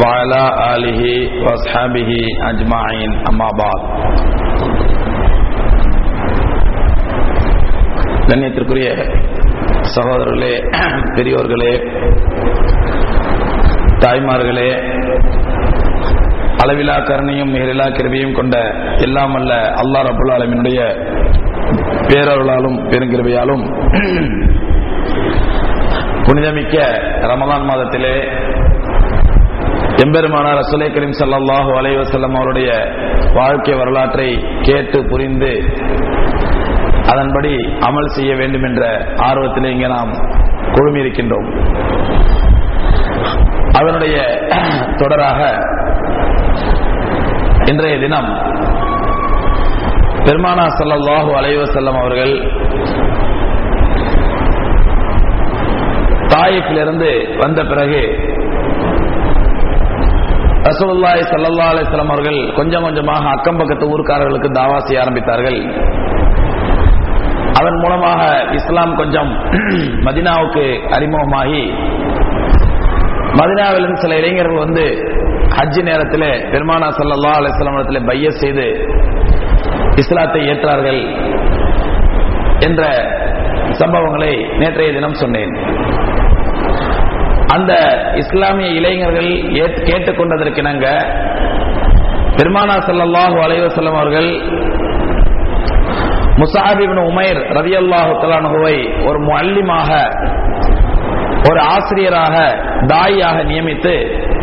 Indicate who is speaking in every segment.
Speaker 1: وعلى آله وأصحابه أجمعين أما بعد கண்ணியத்திற்குரிய சகோதரர்களே பெரியோர்களே தாய்மார்களே அளவிலா கருணையும் மிகரிலா கிருபையும் கொண்ட எல்லாம் அல்ல அல்லா ரபுல் ஆலமினுடைய பேரருளாலும் பெருங்கிருபையாலும் புனிதமிக்க ரமலான் மாதத்திலே எம்பெருமானார் ரசுலை கரீம் சல்லாஹூ அலைவசல்லம் அவருடைய வாழ்க்கை வரலாற்றை கேட்டு புரிந்து அதன்படி அமல் செய்ய வேண்டும் என்ற ஆர்வத்திலே இங்கே நாம் குழுமியிருக்கின்றோம் அதனுடைய தொடராக இன்றைய தினம் பெருமானா சல்லாஹூ அலைவசல்லம் அவர்கள் தாயிஃபிலிருந்து வந்த பிறகு ரசூலுல்லாய் சல்லா அலிஸ்லாம் அவர்கள் கொஞ்சம் கொஞ்சமாக அக்கம் பக்கத்து ஊர்க்காரர்களுக்கு தாவா செய்ய ஆரம்பித்தார்கள் அதன் மூலமாக இஸ்லாம் கொஞ்சம் மதினாவுக்கு அறிமுகமாகி மதினாவிலிருந்து சில இளைஞர்கள் வந்து ஹஜ் நேரத்தில் பெருமானா சல்லா அலிஸ்லாம் இடத்துல பைய செய்து இஸ்லாத்தை ஏற்றார்கள் என்ற சம்பவங்களை நேற்றைய தினம் சொன்னேன் அந்த இஸ்லாமிய இளைஞர்கள் கேட்டுக்கொண்டதற்கிணங்க பெருமானா சல்லாஹூ அலைவசல்லம் அவர்கள் முசாஹிபின் உமைர் ரவி அல்லாஹு தலானுவை ஒரு மல்லிமாக ஒரு ஆசிரியராக தாயாக நியமித்து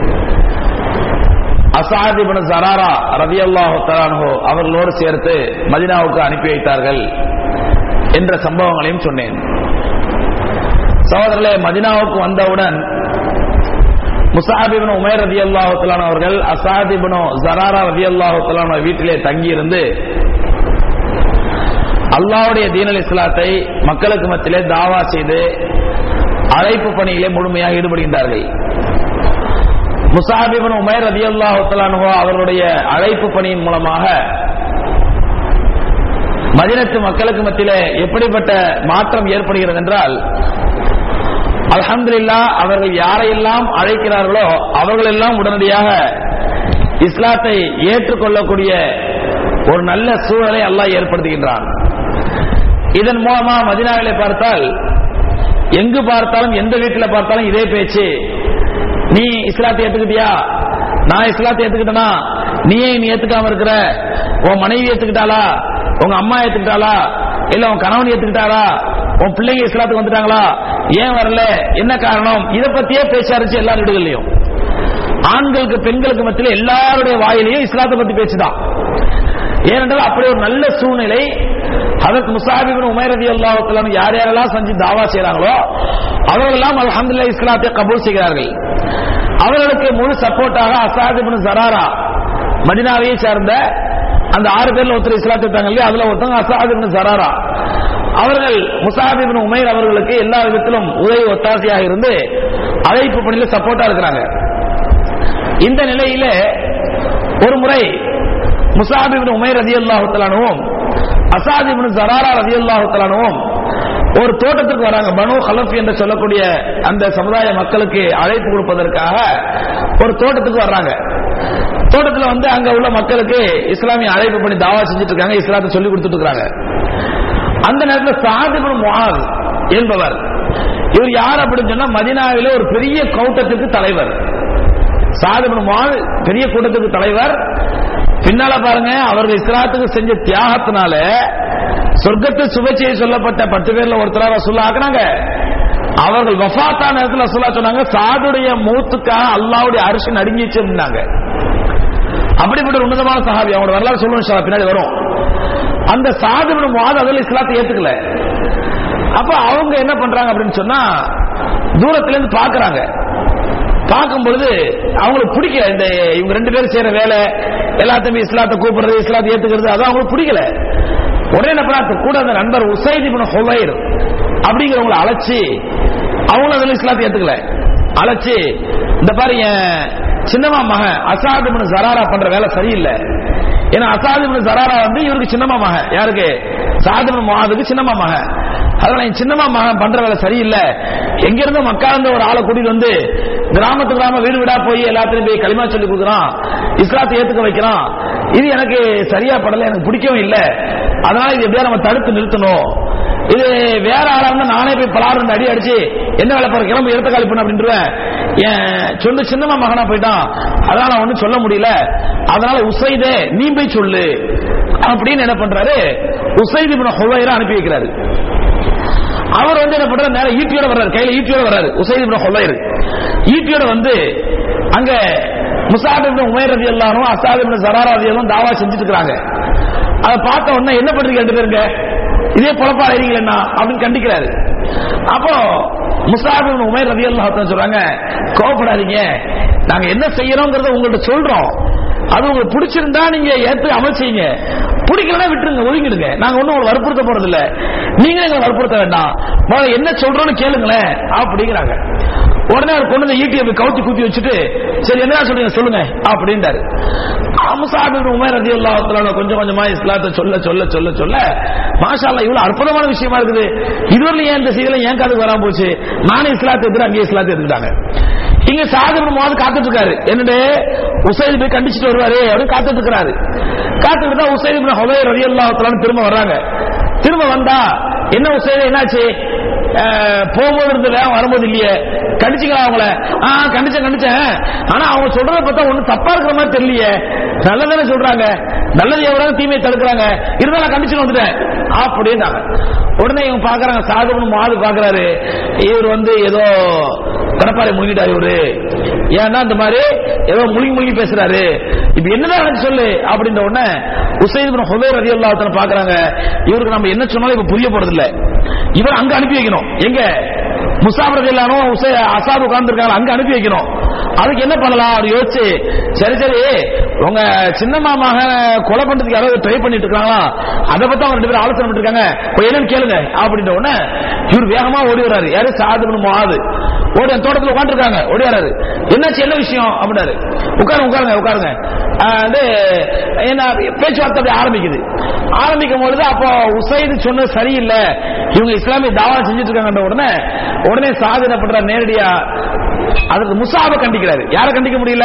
Speaker 1: அசாதிபின் ஜராரா ரவி அல்லாஹு தலானு அவர்களோடு சேர்த்து மதினாவுக்கு அனுப்பி வைத்தார்கள் என்ற சம்பவங்களையும் சொன்னேன் சகோதரர்களே மதினாவுக்கு வந்தவுடன் முசாஹிபின் உமேர் ரதி அல்லாஹுலான் அவர்கள் அசாதிபினோ ஜராரா ரதி அல்லாஹுலான் வீட்டிலே தங்கியிருந்து அல்லாவுடைய தீனல் இஸ்லாத்தை மக்களுக்கு மத்தியிலே தாவா செய்து அழைப்பு பணியிலே முழுமையாக ஈடுபடுகின்றார்கள் முசாஹிபின் உமேர் ரதி அல்லாஹுலானுவோ அவர்களுடைய அழைப்பு பணியின் மூலமாக மதினத்து மக்களுக்கு மத்தியிலே எப்படிப்பட்ட மாற்றம் ஏற்படுகிறது என்றால் அலமதுல்லா அவர்கள் யாரையெல்லாம் அழைக்கிறார்களோ அவர்கள் எல்லாம் உடனடியாக இஸ்லாத்தை ஏற்றுக்கொள்ளக்கூடிய ஒரு நல்ல சூழலை அல்லாஹ் ஏற்படுத்துகின்றான் இதன் மூலமா மதினாவிலே பார்த்தால் எங்கு பார்த்தாலும் எந்த வீட்டில் பார்த்தாலும் இதே பேச்சு நீ இஸ்லாத்தை ஏத்துக்கிட்டியா நான் இஸ்லாத்தை ஏத்துக்கிட்டனா நீயே நீ ஏத்துக்காம இருக்கிற உன் மனைவி ஏத்துக்கிட்டாளா உங்க அம்மா ஏத்துக்கிட்டாளா இல்ல உன் கணவன் ஏத்துக்கிட்டாரா உன் பிள்ளைங்க இஸ்லாத்துக்கு வந்துட்டாங்களா ஏன் வரல என்ன காரணம் இதை பத்தியே பேசாருச்சு எல்லா வீடுகள்லயும் ஆண்களுக்கு பெண்களுக்கு மத்தியில் எல்லாருடைய வாயிலையும் இஸ்லாத்தை பத்தி பேச்சுதான் ஏனென்றால் அப்படி ஒரு நல்ல சூழ்நிலை அதற்கு முசாபிபின் உமைரதி அல்லாஹ் யார் யாரெல்லாம் செஞ்சு தாவா செய்யறாங்களோ அவர்களெல்லாம் அலமதுல்லா இஸ்லாத்தை கபூல் செய்கிறார்கள் அவர்களுக்கு முழு சப்போர்ட்டாக அசாதிபின் ஜராரா மதினாவையை சேர்ந்த அந்த ஆறு பேர்ல ஒருத்தர் இஸ்லாத்தை எடுத்தாங்க இல்லையா அதுல ஒருத்தவங்க அசாதிபின் ஜராரா அவர்கள் முசாபிபின் உமைர் அவர்களுக்கு எல்லா விதத்திலும் உதவி ஒத்தாசையாக இருந்து அழைப்பு பணியில் சப்போர்ட்டா இருக்கிறாங்க இந்த நிலையில ஒரு முறை முசாபிபின் உமைர் ரதி அல்லாஹுத்தலானுவும் அசாதிபின் ஜராரா ரதி அல்லாஹுத்தலானுவும் ஒரு தோட்டத்துக்கு வராங்க பனு ஹலஃப் என்று சொல்லக்கூடிய அந்த சமுதாய மக்களுக்கு அழைப்பு கொடுப்பதற்காக ஒரு தோட்டத்துக்கு வர்றாங்க தோட்டத்தில் வந்து அங்க உள்ள மக்களுக்கு இஸ்லாமிய அழைப்பு பண்ணி தாவா செஞ்சுட்டு இருக்காங்க இஸ்லாத்தை சொல்லி கொடுத்துட்டு இருக்காங்க அந்த நேரத்தில் சாதிபுன் முஹாத் என்பவர் இவர் யார் அப்படின்னு சொன்னா மதினாவிலே ஒரு பெரிய கூட்டத்துக்கு தலைவர் சாதிபுன் முஹாத் பெரிய கூட்டத்துக்கு தலைவர் பின்னால பாருங்க அவர்கள் இஸ்லாத்துக்கு செஞ்ச தியாகத்தினால சொர்க்கத்தை சுபச்செய்ய சொல்லப்பட்ட பத்து பேர்ல ஒருத்தரா ரசூல்லா ஆக்குனாங்க அவர்கள் வஃபாத்தா நேரத்தில் ரசூல்லா சொன்னாங்க சாதுடைய மூத்துக்காக அல்லாவுடைய அரிசி நடுங்கிச்சு அப்படின்னாங்க அப்படிப்பட்ட ஒரு உன்னதமான சஹாபி அவங்களோட வரலாறு சொல்லுவோம் பின்னாடி வரும் அந்த சாதுபடும் மாத அதில் இஸ்லாத்தை ஏத்துக்கல அப்ப அவங்க என்ன பண்றாங்க அப்படின்னு சொன்னா தூரத்துல இருந்து பாக்குறாங்க பார்க்கும் பொழுது அவங்களுக்கு பிடிக்கல இந்த இவங்க ரெண்டு பேரும் செய்யற வேலை எல்லாத்தையுமே இஸ்லாத்தை கூப்பிடுறது இஸ்லாத்தை ஏத்துக்கிறது அது அவங்களுக்கு பிடிக்கல உடனே என்ன பண்ணா கூட அந்த நண்பர் உசைத் இப்னு ஹுலைர் அப்படிங்கிறவங்களை அழைச்சி அவங்களும் அதில் இஸ்லாத்தை ஏத்துக்கல அழைச்சி இந்த பாரு என் சின்னமா மகன் அசாத் இப்னு ஜராரா பண்ற வேலை சரியில்லை ஏன்னா அசாத் இப்னு ஜராரா வந்து இவருக்கு சின்னமா மகன் யாருக்கு சாத் இப்னு முஆதுக்கு சின்னமா மகன் அதனால என் சின்னம்மா மகன் பண்ற வேலை சரியில்லை எங்க இருந்தோ மக்கா இருந்த ஒரு ஆளை கூட்டிட்டு வந்து கிராமத்து கிராம வீடு வீடா போய் எல்லாத்தையும் போய் களிமா சொல்லி கொடுக்குறான் இஸ்லாத்தை ஏத்துக்க வைக்கிறான் இது எனக்கு சரியா படல எனக்கு பிடிக்கவும் இல்லை அதனால இது எப்படியா நம்ம தடுத்து நிறுத்தணும் இது வேற ஆளா இருந்தா நானே போய் பலாறு அடி அடிச்சு என்ன வேலை பாரு கிளம்பு எடுத்த காலி பண்ண அப்படின்றேன் என் சொல்லு சின்னம்மா மகனா போயிட்டான் அதனால ஒன்னும் சொல்ல முடியல அதனால உசைதே நீ போய் சொல்லு அப்படின்னு என்ன பண்றாரு உசைது இப்னு ஹுவைரா அனுப்பி வைக்கிறாரு அவர் வந்து என்ன பண்றாரு நேரா ஈட்டியோட வர்றாரு கையில ஈட்டியோட வர்றாரு உசைது இப்னு ஹுவைர் ஈட்டியோட வந்து அங்க முசாப் இப்னு உமைர் ரதி எல்லாரும் அசாத் இப்னு ஜராரா ரதி எல்லாம் தாவா செஞ்சுட்டு இருக்காங்க அதை பார்த்த உடனே என்ன பண்றீங்க ரெண்டு பேருங்க இதே பொழப்பா அறிவீங்களா அப்படின்னு கண்டிக்கிறாரு அப்போ முசாப் இப்னு உமைர் ரதி அல்லாஹ் சொல்றாங்க கோவப்படாதீங்க நாங்க என்ன செய்யறோங்கிறத உங்கள்ட்ட சொல்றோம் அது உங்களுக்கு பிடிச்சிருந்தா நீங்க ஏத்து அமல் செய்யுங்க பிடிக்கலன்னா விட்டுருங்க ஒதுங்கிடுங்க நாங்க ஒண்ணும் உங்களை வற்புறுத்த போறது இல்ல நீங்க எங்களை வற்புறுத்த வேண்டாம் முதல்ல என்ன சொல்றோம்னு கேளுங்களேன் அப்படிங்கிறாங்க உடனே அவர் கொண்டு வந்து ஈட்டியை போய் கவுத்தி குத்தி வச்சுட்டு சரி என்ன சொல்றீங்க சொல்லுங்க அப்படின்றாரு அமுசாபின் உமர் ரதி கொஞ்சம் கொஞ்சமா இஸ்லாத்தை சொல்ல சொல்ல சொல்ல சொல்ல மாஷா அல்லாஹ் இவ்வளவு அற்புதமான விஷயமா இருக்குது இதுவரை ஏன் இந்த செய்தியில ஏன் காதுக்கு வராம போச்சு நானும் இஸ்லாத்தை எடுத்து அங்கேயே இஸ்லாத்தை எடுத்துட்டாங்க இங்க சாதிபன் முகாது காத்துட்டு இருக்காரு என்னடே உசைது போய் கண்டிச்சுட்டு வருவாரு அப்படின்னு காத்துட்டு இருக்காரு காத்துட்டு தான் உசைது பின் ஹுதைர் ரலியல்லாஹு தஆலா திரும்ப வர்றாங்க திரும்ப வந்தா என்ன உசைது என்னாச்சு அஹ், போகும்போது இருந்தல வரும்போது இல்லையே கண்டிச்சிங்களா அவங்கள ஆ கண்டிச்சேன் கண்டிச்சேன் ஆனா அவங்க சொல்றத பார்த்தா ஒண்ணு தப்பா இருக்கிற மாதிரி தெரியலையே நல்லதானே சொல்றாங்க நல்லது எவ்வளவு தீமையை தடுக்கிறாங்க இருந்தாலும் நான் கண்டிச்சு வந்துட்டேன் அப்படின்னாங்க உடனே இவங்க பாக்குறாங்க சாதகன் மாது பாக்குறாரு இவர் வந்து ஏதோ கடப்பாறை முழுங்கிட்டாரு இவரு ஏன்னா இந்த மாதிரி ஏதோ முழுங்கி முழுங்கி பேசுறாரு இப்ப என்னதான் எனக்கு சொல்லு அப்படின்ற உடனே உசைது ஹுபேர் ரதி அல்லாஹ் பாக்குறாங்க இவருக்கு நம்ம என்ன சொன்னாலும் இப்ப புரிய போறது இல்ல இவர் அங்க அனுப்பி வைக்கணும் எங்க முசாபர் எல்லாரும் அசாது உட்கார்ந்து இருக்காங்க அங்க அனுப்பி வைக்கணும் அதுக்கு என்ன பண்ணலாம் அவர் யோசிச்சு சரி சரி உங்க சின்னம்மா மகன் கொலை பண்றதுக்கு யாராவது ட்ரை பண்ணிட்டு இருக்காங்களா அதை பத்தி அவங்க ரெண்டு பேரும் ஆலோசனை பண்ணிட்டு இருக்காங்க போய் என்னன்னு கேளுங்க அப்படின்ற உடனே இவர் வேகமா ஓடி வர்றாரு யாரு சாது மாது ஓடி அந்த தோட்டத்தில் உட்காந்துருக்காங்க ஓடி வராரு என்னாச்சு என்ன விஷயம் அப்படின்னாரு உட்காருங்க உட்காருங்க உட்காருங்க ஆஹ் வந்து என்ன பேச்சுவார்த்தை அப்படி ஆரம்பிக்குது ஆரம்பிக்கும் பொழுது அப்போ உசைது சொன்னது சரியில்லை இவங்க இஸ்லாமிய தாவா செஞ்சுட்டு இருக்காங்கன்ற உடனே உடனே சாது என்ன பண்றாரு நேரடியா அதுக்கு முசாபை கண்டிக்கிறாரு யாரை கண்டிக்க முடியல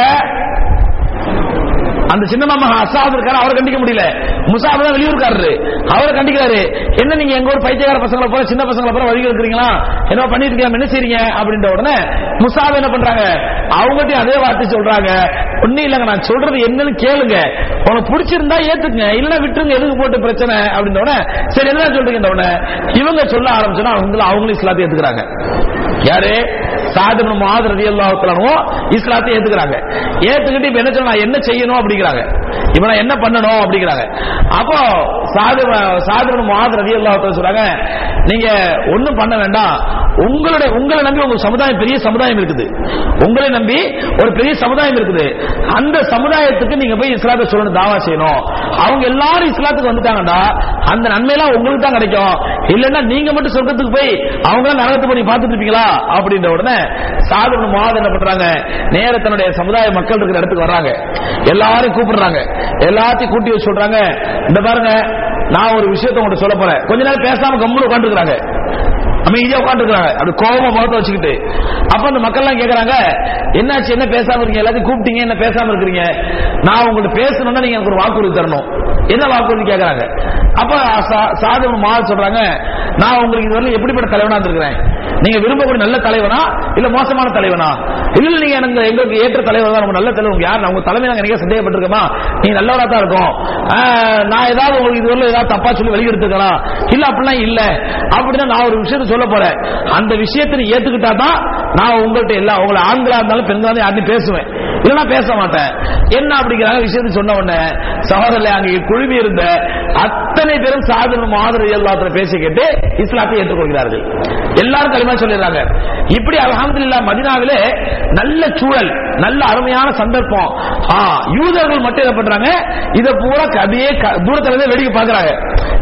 Speaker 1: அந்த சின்ன மாமா அசாத் இருக்காரு அவரை கண்டிக்க முடியல முசாப் தான் வெளியூர்காரரு அவரை கண்டிக்கிறாரு என்ன நீங்க எங்க ஒரு பைத்தியக்கார பசங்களை போல சின்ன பசங்களை போல வழி இருக்கிறீங்களா என்ன பண்ணிட்டு இருக்கீங்க என்ன செய்றீங்க அப்படின்ற உடனே முசாப் என்ன பண்றாங்க அவங்ககிட்டயும் அதே வார்த்தை சொல்றாங்க ஒன்னும் இல்லங்க நான் சொல்றது என்னன்னு கேளுங்க உனக்கு பிடிச்சிருந்தா ஏத்துக்குங்க இல்லன்னா விட்டுருங்க எதுக்கு போட்டு பிரச்சனை அப்படின்ற உடனே சரி என்ன சொல்றீங்க இந்த உடனே இவங்க சொல்ல ஆரம்பிச்சோன்னா அவங்க அவங்களும் இஸ்லாத்தை ஏத்துக்கிறாங்க யாரு சாதிபன் மாது ரதி அல்லாஹும் இஸ்லாத்தை ஏத்துக்கிறாங்க ஏத்துக்கிட்டு இப்ப என்ன சொன்னா என்ன செய்யணும் அப்படிங்கிறாங்க இப்ப நான் என்ன பண்ணணும் அப்படிங்கிறாங்க அப்போ சாது சாதிபன் மாது ரதி அல்லாஹு சொல்றாங்க நீங்க ஒண்ணும் பண்ண வேண்டாம் உங்களுடைய உங்களை நம்பி உங்க சமுதாயம் பெரிய சமுதாயம் இருக்குது உங்களை நம்பி ஒரு பெரிய சமுதாயம் இருக்குது அந்த சமுதாயத்துக்கு நீங்க போய் இஸ்லாத்தை சொல்லணும் தாவா செய்யணும் அவங்க எல்லாரும் இஸ்லாத்துக்கு வந்துட்டாங்கடா அந்த நன்மையெல்லாம் உங்களுக்கு தான் கிடைக்கும் இல்லைன்னா நீங்க மட்டும் சொர்க்கத்துக்கு போய் அவங்க நரகத்தை போய் பார்த்துட்டு இருப்பீங்களா அப்படின்ற உடனே சாதன மாத என்ன பண்றாங்க நேர தன்னுடைய சமுதாய மக்கள் இருக்கிற இடத்துக்கு வர்றாங்க எல்லாரும் கூப்பிடுறாங்க எல்லாத்தையும் கூட்டி வச்சு சொல்றாங்க இந்த பாருங்க நான் ஒரு விஷயத்தை உங்கள்கிட்ட சொல்ல போறேன் கொஞ்ச நேரம் பேசாம கம்முன்னு உட்காந்துருக்காங்க அமைதியா உட்காந்துருக்காங்க அப்படி கோபமா முகத்தை வச்சுக்கிட்டு அப்ப அந்த மக்கள் எல்லாம் கேக்குறாங்க என்னாச்சு என்ன பேசாம இருக்கீங்க எல்லாத்தையும் கூப்பிட்டீங்க என்ன பேசாம இருக்கிறீங்க நான் உங்கள்ட்ட பேசணும்னா நீங்க எனக்கு ஒரு வாக்குறுதி தரணும் என்ன வாக்குறுதி கேக்குறாங்க அப்ப சாதவன் மா சொல்றாங்க நான் உங்களுக்கு இதுவரை எப்படிப்பட்ட தலைவனா இருந்திருக்கிறேன் நீங்க விரும்பக்கூடிய நல்ல தலைவனா இல்ல மோசமான தலைவனா இல்ல நீங்க எனக்கு எங்களுக்கு ஏற்ற தலைவர் தான் நம்ம நல்ல தலைவர் யார் உங்க தலைமை நாங்க நிறைய சந்தேகப்பட்டிருக்கோமா நீங்க நல்லவரா தான் இருக்கும் ஆஹ், நான் ஏதாவது உங்களுக்கு இதுவரை ஏதாவது தப்பா சொல்லி வெளியெடுத்துக்கலாம் இல்ல அப்படிலாம் இல்ல அப்படின்னா நான் ஒரு விஷயத்தை சொல்ல போறேன் அந்த விஷயத்தை நீ ஏத்துக்கிட்டா தான் நான் உங்கள்ட்ட எல்லாம் உங்களை ஆண்களா இருந்தாலும் பெண்களா இருந்தாலும் யார்ட்டையும் பேசுவேன் இல்லைன்னா பேச மாட்டேன் என்ன அப்படிங்கிறாங்க விஷயத்தை சொன்ன உடனே சகோதரர்களே அங்கே குழுமி இருந்த அத்தனை பேரும் சாதன மாதிரி எல்லாத்துல பேசி கேட்டு இஸ்லாத்தை ஏற்றுக்கொள்கிறார்கள் எல்லாரும் களிமா சொல்லிடுறாங்க இப்படி அல்ஹம்துலில்லாஹ் மதினாவிலே நல்ல சூழல் நல்ல அருமையான சந்தர்ப்பம் ஆ, யூதர்கள் மட்டும் என்ன பண்றாங்க இத பூரா அப்படியே க- தூரத்துல இருந்து வேடிக்கை பாக்குறாங்க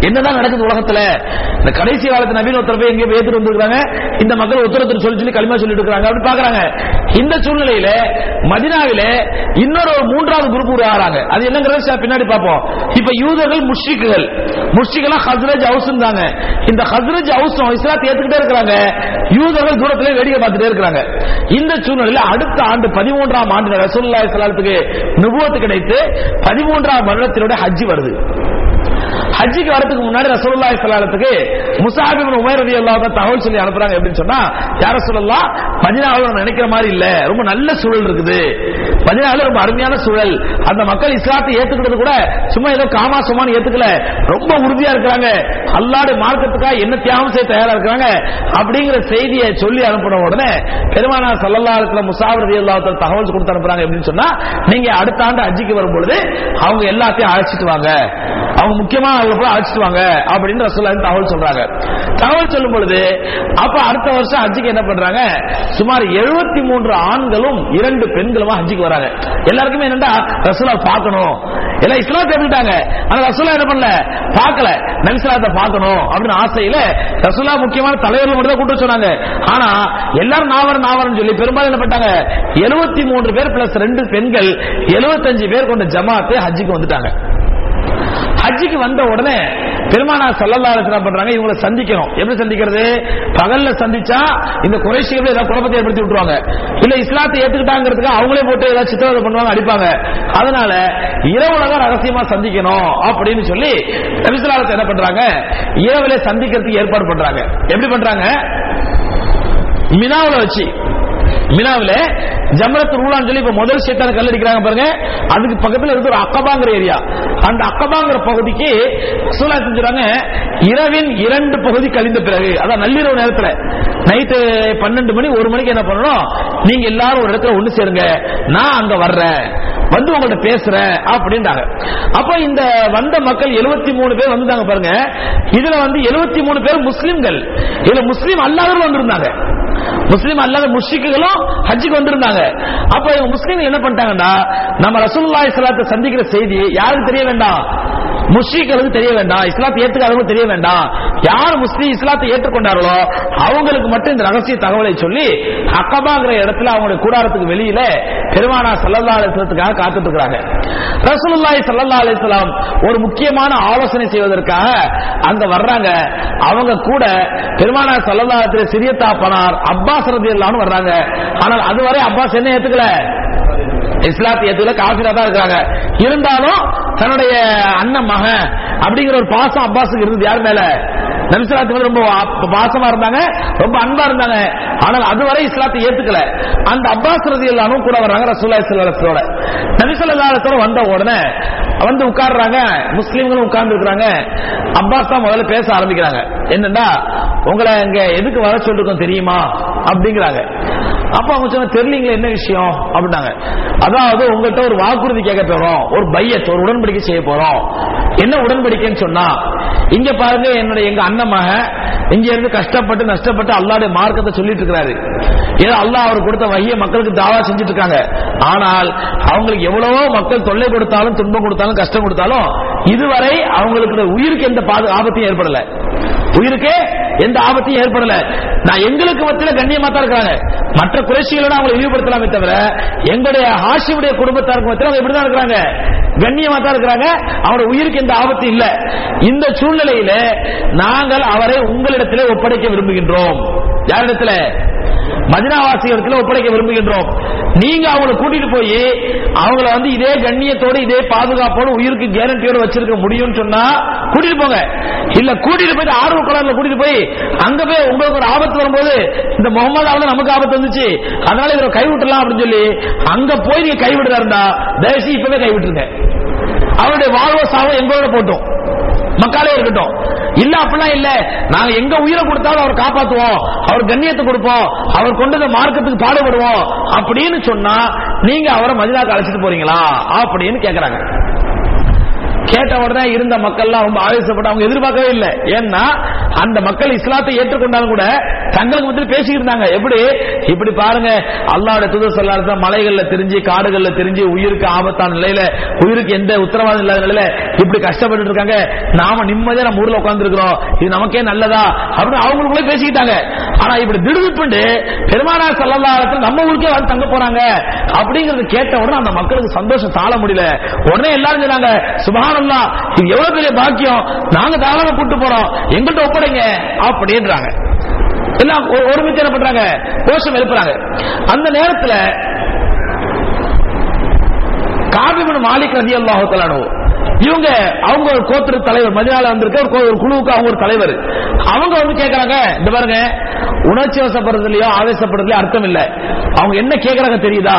Speaker 1: என்னதான் நடக்குது உலகத்துல இந்த கடைசி காலத்து நவீன ஒருத்தர் போய் எங்கேயோ ஏத்துட்டு வந்திருக்காங்க இந்த மக்கள் ஒருத்தர் சொல்லி சொல்லி களிமா சொல்லிட்டு இருக்காங்க அப்படி பாக்குறாங்க இந்த சூழ்நிலையில மதினாவில இன்னொரு ஒரு மூன்றாவது குரூப் உருவாகிறாங்க அது என்னங்கிறத சரி பின்னாடி பார்ப்போம் இப்ப யூதர்கள் முஷ்ரிக்குகள் முஷ்ரிகளா ஹஸ்ரஜ் ஹவுஸ் இருந்தாங்க இந்த ஹஸ்ரஜ் ஹவுஸ் இஸ்லாத்தை ஏத்துக்கிட்டே இருக்கிறாங்க யூதர்கள் தூரத்திலே வேடிக்கை பார்த்துட்டே இருக்கிறாங்க இந்த சூழ்நிலையில அடுத்த ஆண்டு பதிமூன்றாம் ஆண்டு ரசூலுல்லாஹி ஸல்லல்லாஹு நுபுவத்து கிடைத்து பதிமூன்றாம் வருடத்தினுடைய ஹஜ் வருது ஹஜ்ஜிக்கு வரதுக்கு முன்னாடி ரசூலுல்லாஹி ஸல்லல்லாஹு முஸாப் இப்னு உமைர் ரலியல்லாஹு அன்ஹு தகவல் சொல்லி அனுப்புறாங்க எப்படின்னு சொன்னா யா ரசூலுல்லாஹ் மதீனாவுல நம்ம நினைக்கிற மாதிரி இல்ல ரொம்ப நல்ல சூழல் இருக்குது மதீனாவுல ரொம்ப அருமையான சூழல் அந்த மக்கள் இஸ்லாத்தை ஏத்துக்கிறது கூட சும்மா ஏதோ காமா சுமான்னு ஏத்துக்கல ரொம்ப உறுதியா இருக்கிறாங்க அல்லாஹ்வுடைய மார்க்கத்துக்காக என்ன தியாகம் செய்ய தயாரா இருக்காங்க அப்படிங்கிற செய்தியை சொல்லி அனுப்பின உடனே பெருமானா ஸல்லல்லாஹு அலைஹி வஸல்லம் முஸாப் ரலியல்லாஹு அன்ஹு தகவல் கொடுத்து அனுப்புறாங்க எப்படின்னு சொன்னா நீங்க அடுத்த ஆண்டு ஹஜ்ஜிக்கு வரும்பொழுது அவங்க எல்லாத்தையும் அழைச்சிட்டு வாங்க அவங்க முக்கியமா அவங்க போய் அழைச்சிட்டு வாங்க அப்படின்னு ரசூலுல்லாஹி தகவல் சொல்றாங்க தகவல் சொல்லும் பொழுது அப்ப அடுத்த வருஷம் ஹஜ்ஜிக்கு என்ன பண்றாங்க சுமார் 73 மூன்று ஆண்களும் இரண்டு பெண்களுமா ஹஜ்ஜிக்கு வராங்க எல்லாருக்குமே என்னடா ரசூலா பார்க்கணும் எல்லாம் இஸ்லாத்தை எடுத்துட்டாங்க ஆனா ரசூலா என்ன பண்ணல பார்க்கல நபிசலாத்தை பார்க்கணும் அப்படின்னு ஆசையில ரசூலா முக்கியமான தலைவர்கள் மட்டும் தான் கூட்டு சொன்னாங்க ஆனா எல்லாரும் நாவரம் நாவரம் சொல்லி பெரும்பாலும் என்ன பண்ணாங்க 73 மூன்று பேர் பிளஸ் ரெண்டு பெண்கள் 75 பேர் கொண்ட ஜமாத்து ஹஜ்ஜிக்கு வந்துட்டாங்க ஹஜ்ஜிக்கு வந்த உடனே பெருமானா சல்லல்லாஹு அலைஹி வஸல்லம் பண்றாங்க இவங்களை சந்திக்கணும் எப்படி சந்திக்கிறது பகல்ல சந்திச்சா இந்த குறைஷிகள் ஏதாவது குழப்பத்தை ஏற்படுத்தி விட்டுருவாங்க இல்ல இஸ்லாத்தை ஏத்துக்கிட்டாங்கிறதுக்கு அவங்களே போட்டு ஏதாவது சித்திரவதை பண்ணுவாங்க அடிப்பாங்க அதனால இரவுல தான் ரகசியமா சந்திக்கணும் அப்படின்னு சொல்லி நபிசுல்லாலத்தை என்ன பண்றாங்க இரவுல சந்திக்கிறதுக்கு ஏற்பாடு பண்றாங்க எப்படி பண்றாங்க மினாவுல வச்சு மினாவில ஜம்ரத் ரூலான்னு சொல்லி இப்ப முதல் சேத்தான கல் அடிக்கிறாங்க பாருங்க அதுக்கு பக்கத்துல இருக்கு ஒரு அக்கபாங்கிற ஏரியா அந்த அக்கபாங்கிற பகுதிக்கு சூழா செஞ்சுறாங்க இரவின் இரண்டு பகுதி கழிந்த பிறகு அதான் நள்ளிரவு நேரத்துல நைட்டு பன்னெண்டு மணி ஒரு மணிக்கு என்ன பண்ணணும் நீங்க எல்லாரும் ஒரு இடத்துல ஒண்ணு சேருங்க நான் அங்க வர்றேன் வந்து உங்கள்ட்ட பேசுறேன் அப்படின்றாங்க அப்ப இந்த வந்த மக்கள் 73 மூணு பேர் வந்தாங்க பாருங்க இதுல வந்து 73 மூணு பேர் முஸ்லிம்கள் இதுல முஸ்லீம் அல்லாதவர்கள் வந்திருந்தாங்க முஸ்லீம் அல்லாத முஷ்ரிக்குகளும் ஹஜ்ஜுக்கு வந்திருந்தாங்க அப்ப இவங்க முஸ்லீம்கள் என்ன பண்ணிட்டாங்கன்னா நம்ம ரசூலுல்லாஹி ஸல்லல்லாஹு சந்திக்கிற செய்தி யாருக்கு தெரிய வேண்டாம் முஷ்ரிக்களுக்கு தெரிய வேண்டாம் இஸ்லாத்தை ஏற்றுக்காதவங்க தெரிய வேண்டாம் யார் முஸ்லீம் இஸ்லாத்தை ஏற்றுக்கொண்டார்களோ அவங்களுக்கு மட்டும் இந்த ரகசிய தகவலை சொல்லி அக்கபாங்கிற இடத்துல அவங்களுடைய கூடாரத்துக்கு வெளியில பெருமானா சல்லல்லா அலிஸ்லத்துக்காக காத்துட்டு இருக்கிறாங்க ரசூலுல்லாஹி ஸல்லல்லாஹு அலைஹி வஸல்லம் ஒரு முக்கியமான ஆலோசனை செய்வதற்காக அங்க வர்றாங்க அவங்க கூட பெருமானா சல்லல்லா அலைஹி சிறிய தாப்பனார் அப்பாஸ் ரதியல்லாஹு வர்றாங்க ஆனால் அதுவரை அப்பாஸ் என்ன ஏத்துக்கல இஸ்லாத்தை ஏத்துக்கல காஃபிரா தான் இருக்காங்க இருந்தாலும் தன்னுடைய அண்ணன் மகன் அப்படிங்கிற ஒரு பாசம் அப்பாஸுக்கு இருந்தது யார் மேல நபிசலாத்து மேல ரொம்ப அப்ப பாசமா இருந்தாங்க ரொம்ப அன்பா இருந்தாங்க ஆனால் அதுவரை இஸ்லாத்தை ஏத்துக்கல அந்த அப்பாஸ் ரதி எல்லாரும் கூட வர்றாங்க ரசூல்லா இஸ்லாத்தோட நபிசல்லாத்தோட வந்த உடனே வந்து உட்கார்றாங்க முஸ்லீம்களும் உட்கார்ந்து இருக்கிறாங்க அப்பாஸ் தான் முதல்ல பேச ஆரம்பிக்கிறாங்க என்னண்டா உங்களை இங்க எதுக்கு வர சொல்லிருக்கோம் தெரியுமா அப்படிங்கிறாங்க அப்ப அவங்க சொன்ன தெரியலீங்களா என்ன விஷயம் அப்படின்னாங்க அதாவது உங்கள்கிட்ட ஒரு வாக்குறுதி கேட்க போறோம் ஒரு பையத் ஒரு உடன்படிக்கை செய்ய போறோம் என்ன உடன்படிக்கைன்னு சொன்னா இங்க பாருங்க என்னுடைய எங்க அண்ணன் மகன் இங்க இருந்து கஷ்டப்பட்டு நஷ்டப்பட்டு அல்லாவுடைய மார்க்கத்தை சொல்லிட்டு இருக்கிறாரு ஏதோ அல்லாஹ் அவர் கொடுத்த வகைய மக்களுக்கு தாவா செஞ்சுட்டு இருக்காங்க ஆனால் அவங்களுக்கு எவ்வளவோ மக்கள் தொல்லை கொடுத்தாலும் துன்பம் கொடுத்தாலும் கஷ்டம் கொடுத்தாலும் இதுவரை அவங்களுக்கு உயிருக்கு எந்த பாது ஆபத்தையும் ஏற்படல உயிருக்கு எந்த ஆபத்தையும் ஏற்படல நான் எங்களுக்கு மத்தியில கண்ணியமா தான் இருக்கிறாங்க மற்ற குறைச்சிகளோட அவங்களை இழிவுபடுத்தலாமே தவிர எங்களுடைய ஹாஷிமுடைய குடும்பத்தாருக்கு மத்தியில் அவங்க இப்படிதான் இருக்கிறாங்க கண்ணியமா தான் இருக்கிறாங்க அவருடைய உயிருக்கு எந்த ஆபத்து இல்ல இந்த சூழ்நிலையில நாங்கள் அவரை உங்களிடத்திலே ஒப்படைக்க விரும்புகின்றோம் யாரிடத்துல மதினாவாசிகளுக்கு ஒப்படைக்க விரும்புகின்றோம் நீங்க அவங்களை கூட்டிட்டு போய் அவங்கள வந்து இதே கண்ணியத்தோடு இதே பாதுகாப்போடு உயிருக்கு கேரண்டியோட வச்சிருக்க முடியும்னு சொன்னா கூட்டிட்டு போங்க இல்ல கூட்டிட்டு போய் ஆர்வ கலர்ல கூட்டிட்டு போய் அங்க போய் உங்களுக்கு ஒரு ஆபத்து வரும்போது இந்த முகமது நமக்கு ஆபத்து வந்துச்சு அதனால இவரை கைவிட்டலாம் அப்படின்னு சொல்லி அங்க போய் நீங்க கைவிடுறா இருந்தா தயவுசெய்து இப்பவே கைவிட்டுருங்க அவருடைய வாழ்வோ சாவோ எங்களோட போட்டோம் மக்களே இருக்கட்டும் இல்ல அப்படிலாம் இல்ல நாங்க எங்க உயிரை கொடுத்தாலும் அவர் காப்பாத்துவோம் அவர் கண்ணியத்தை கொடுப்போம் அவர் கொண்டு வந்த மார்க்கத்துக்கு பாடுபடுவோம் அப்படின்னு சொன்னா நீங்க அவரை மதினாக்கு அழைச்சிட்டு போறீங்களா அப்படின்னு கேக்குறாங்க கேட்ட உடனே இருந்த மக்கள்லாம் ரொம்ப ஆவேசப்பட்டு அவங்க எதிர்பார்க்கவே இல்லை ஏன்னா அந்த மக்கள் இஸ்லாத்தை ஏற்றுக்கொண்டாலும் கூட தங்களுக்கு வந்து பேசிக்கிட்டு இருந்தாங்க எப்படி இப்படி பாருங்க அல்லாஹ்வுடைய தூதர் சொல்லாத மலைகள்ல தெரிஞ்சு காடுகள்ல தெரிஞ்சு உயிருக்கு ஆபத்தான நிலையில உயிருக்கு எந்த உத்தரவாதம் இல்லாத நிலையில இப்படி கஷ்டப்பட்டு இருக்காங்க நாம நிம்மதியா நம்ம ஊர்ல உட்கார்ந்து இருக்கிறோம் இது நமக்கே நல்லதா அப்படின்னு அவங்களுக்குள்ளே பேசிக்கிட்டாங்க ஆனா இப்படி திடுதிப்புண்டு பெருமானா சல்லல்லாஹு நம்ம ஊருக்கே வந்து தங்க போறாங்க அப்படிங்கறது கேட்ட உடனே அந்த மக்களுக்கு சந்தோஷம் தாழ முடியல உடனே எல்லாரும் சொன்னாங்க சுபஹானல்லாஹ் இது எவ்வளவு பெரிய பாக்கியம் நாங்க தாராளமா கூட்டு போறோம் எங்கள்கிட்ட ஒப்படைங்க அப்படின்றாங்க எல்லாம் ஒ- ஒருமித்து என்ன பண்றாங்க கோஷம் எழுப்புறாங்க அந்த நேரத்துல காபிபின் மாலிக் ரதி அல்லாஹு இவங்க அவங்க ஒரு கோத்திர தலைவர் மதினால வந்திருக்க ஒரு கோ- ஒரு குழுவுக்கு அவங்க ஒரு தலைவர் அவங்க வந்து கேக்குறாங்க இந்த பாருங்க உணர்ச்சி வசப்படுறதுலயோ ஆவேசப்படுறதுலயோ அர்த்தம் இல்ல அவங்க என்ன கேக்குறாங்க தெரியுதா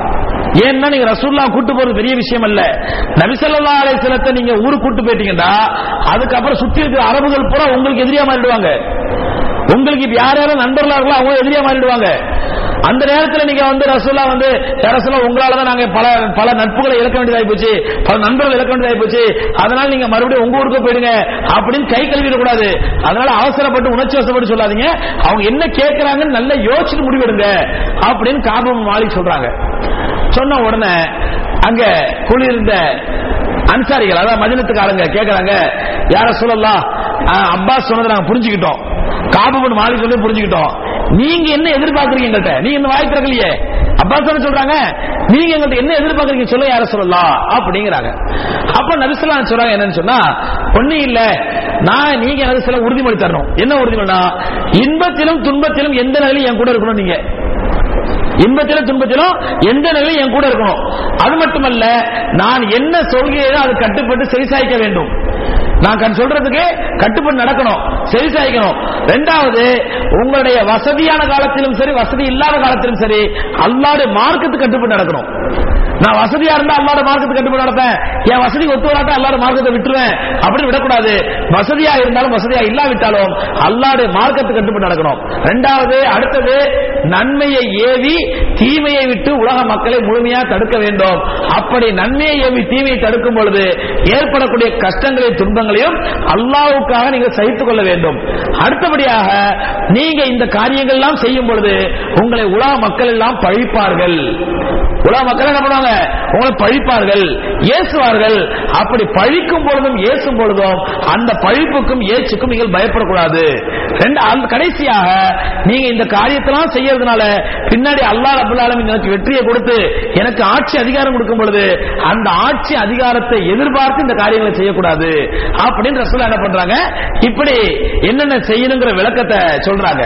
Speaker 1: ஏன்னா நீங்க ரசூல்லா கூட்டு போறது பெரிய விஷயம் அல்ல நபிசல்லா அலைஹிஸ்ஸலத்தை நீங்க ஊருக்கு கூட்டு போயிட்டீங்கன்னா அதுக்கப்புறம் சுத்தி இருக்கிற அரபுகள் பூரா உங்களுக்கு எதிரியா மாறிடுவாங்க உங்களுக்கு இப்ப யார் யாரும் நண்பர்களா இருக்கோ அவங்க எதிரியா மாறிடுவாங்க அந்த நேரத்துல நீங்க வந்து ரசூலா வந்து "யா ரசூலா உங்களால தான் நாங்க பல பல நட்புகளை இழக்க வேண்டியதாகி போச்சு பல நண்பர்கள் இழக்க வேண்டியதாகி போச்சு அதனால நீங்க மறுபடியும் உங்க ஊருக்கு போயிடுங்க அப்படின்னு கை கழுவிட கூடாது அதனால அவசரப்பட்டு உணர்ச்சி வசப்பட்டு சொல்லாதீங்க அவங்க என்ன கேட்கறாங்கன்னு நல்லா யோசிச்சுட்டு முடிவெடுங்க அப்படின்னு காபம் மாலிக் சொல்றாங்க சொன்ன உடனே அங்க குளிர்ந்த அன்சாரிகள் அதாவது மதினத்துக்காரங்க கேக்குறாங்க யார சொல்லலாம் அப்பாஸ் சொன்னதை நாங்க புரிஞ்சுக்கிட்டோம் காபுபன் மாலிக் சொல்லி புரிஞ்சுக்கிட்டோம் நீங்க என்ன எதிர்பார்க்கறீங்க எங்கள்கிட்ட நீங்க இந்த வாய் திறக்கலையே அப்பாஸ் என்ன சொல்றாங்க நீங்க எங்கள்கிட்ட என்ன எதிர்பார்க்கறீங்க சொல்ல யார சொல்லலாம் அப்படிங்கிறாங்க அப்ப நபிசுல்லாம் சொல்றாங்க என்னன்னு சொன்னா ஒண்ணு இல்ல நான் நீங்க எனக்கு சில உறுதிமொழி தரணும் என்ன உறுதிமொழினா இன்பத்திலும் துன்பத்திலும் எந்த நிலையிலும் என் கூட இருக்கணும் நீங்க இன்பத்திலும் துன்பத்திலும் எந்த நிலையும் என் கூட இருக்கணும் அது மட்டுமல்ல நான் என்ன சொல்கிறேனோ அது கட்டுப்பட்டு செவிசாய்க்க வேண்டும் நான் கண் சொல்றதுக்கு கட்டுப்பட்டு நடக்கணும் செவிசாய்க்கணும் ரெண்டாவது உங்களுடைய வசதியான காலத்திலும் சரி வசதி இல்லாத காலத்திலும் சரி அல்லாடைய மார்க்கத்துக்கு கட்டுப்பட்டு நடக்கணும் நான் வசதியா இருந்தா அல்லாட மார்க்கத்துக்கு கட்டுப்பட்டு நடப்பேன் என் வசதி ஒத்து வராட்டா அல்லாட மார்க்கத்தை விட்டுருவேன் அப்படி விடக்கூடாது வசதியா இருந்தாலும் வசதியா இல்லாவிட்டாலும் அல்லாடைய மார்க்கத்துக்கு கட்டுப்பட்டு நடக்கணும் ரெண்டாவது அடுத்தது நன்மையை ஏவி தீமையை விட்டு உலக மக்களை முழுமையா தடுக்க வேண்டும் அப்படி நன்மையை ஏவி தீமையை தடுக்கும் பொழுது ஏற்படக்கூடிய கஷ்டங்களையும் துன்பங்களையும் அல்லாவுக்காக நீங்க சகித்துக் கொள்ள வேண்டும் அடுத்தபடியாக நீங்க இந்த காரியங்கள் எல்லாம் செய்யும் பொழுது உங்களை உலக மக்கள் எல்லாம் பழிப்பார்கள் உலக மக்கள் என்ன பண்ணுவாங்க உங்களை பழிப்பார்கள் ஏசுவார்கள் அப்படி பழிக்கும் பொழுதும் ஏசும் பொழுதும் அந்த பழிப்புக்கும் ஏச்சுக்கும் நீங்கள் பயப்படக்கூடாது ரெண்டு அந்த கடைசியாக நீங்க இந்த காரியத்தெல்லாம் செய்யறதுனால பின்னாடி அல்லாஹ் ரபுல் ஆலமீன் எனக்கு வெற்றியை கொடுத்து எனக்கு ஆட்சி அதிகாரம் கொடுக்கும் பொழுது அந்த ஆட்சி அதிகாரத்தை எதிர்பார்த்து இந்த காரியங்களை செய்யக்கூடாது அப்படின்னு ரசூலா என்ன பண்றாங்க இப்படி என்னென்ன செய்யணுங்கிற விளக்கத்தை சொல்றாங்க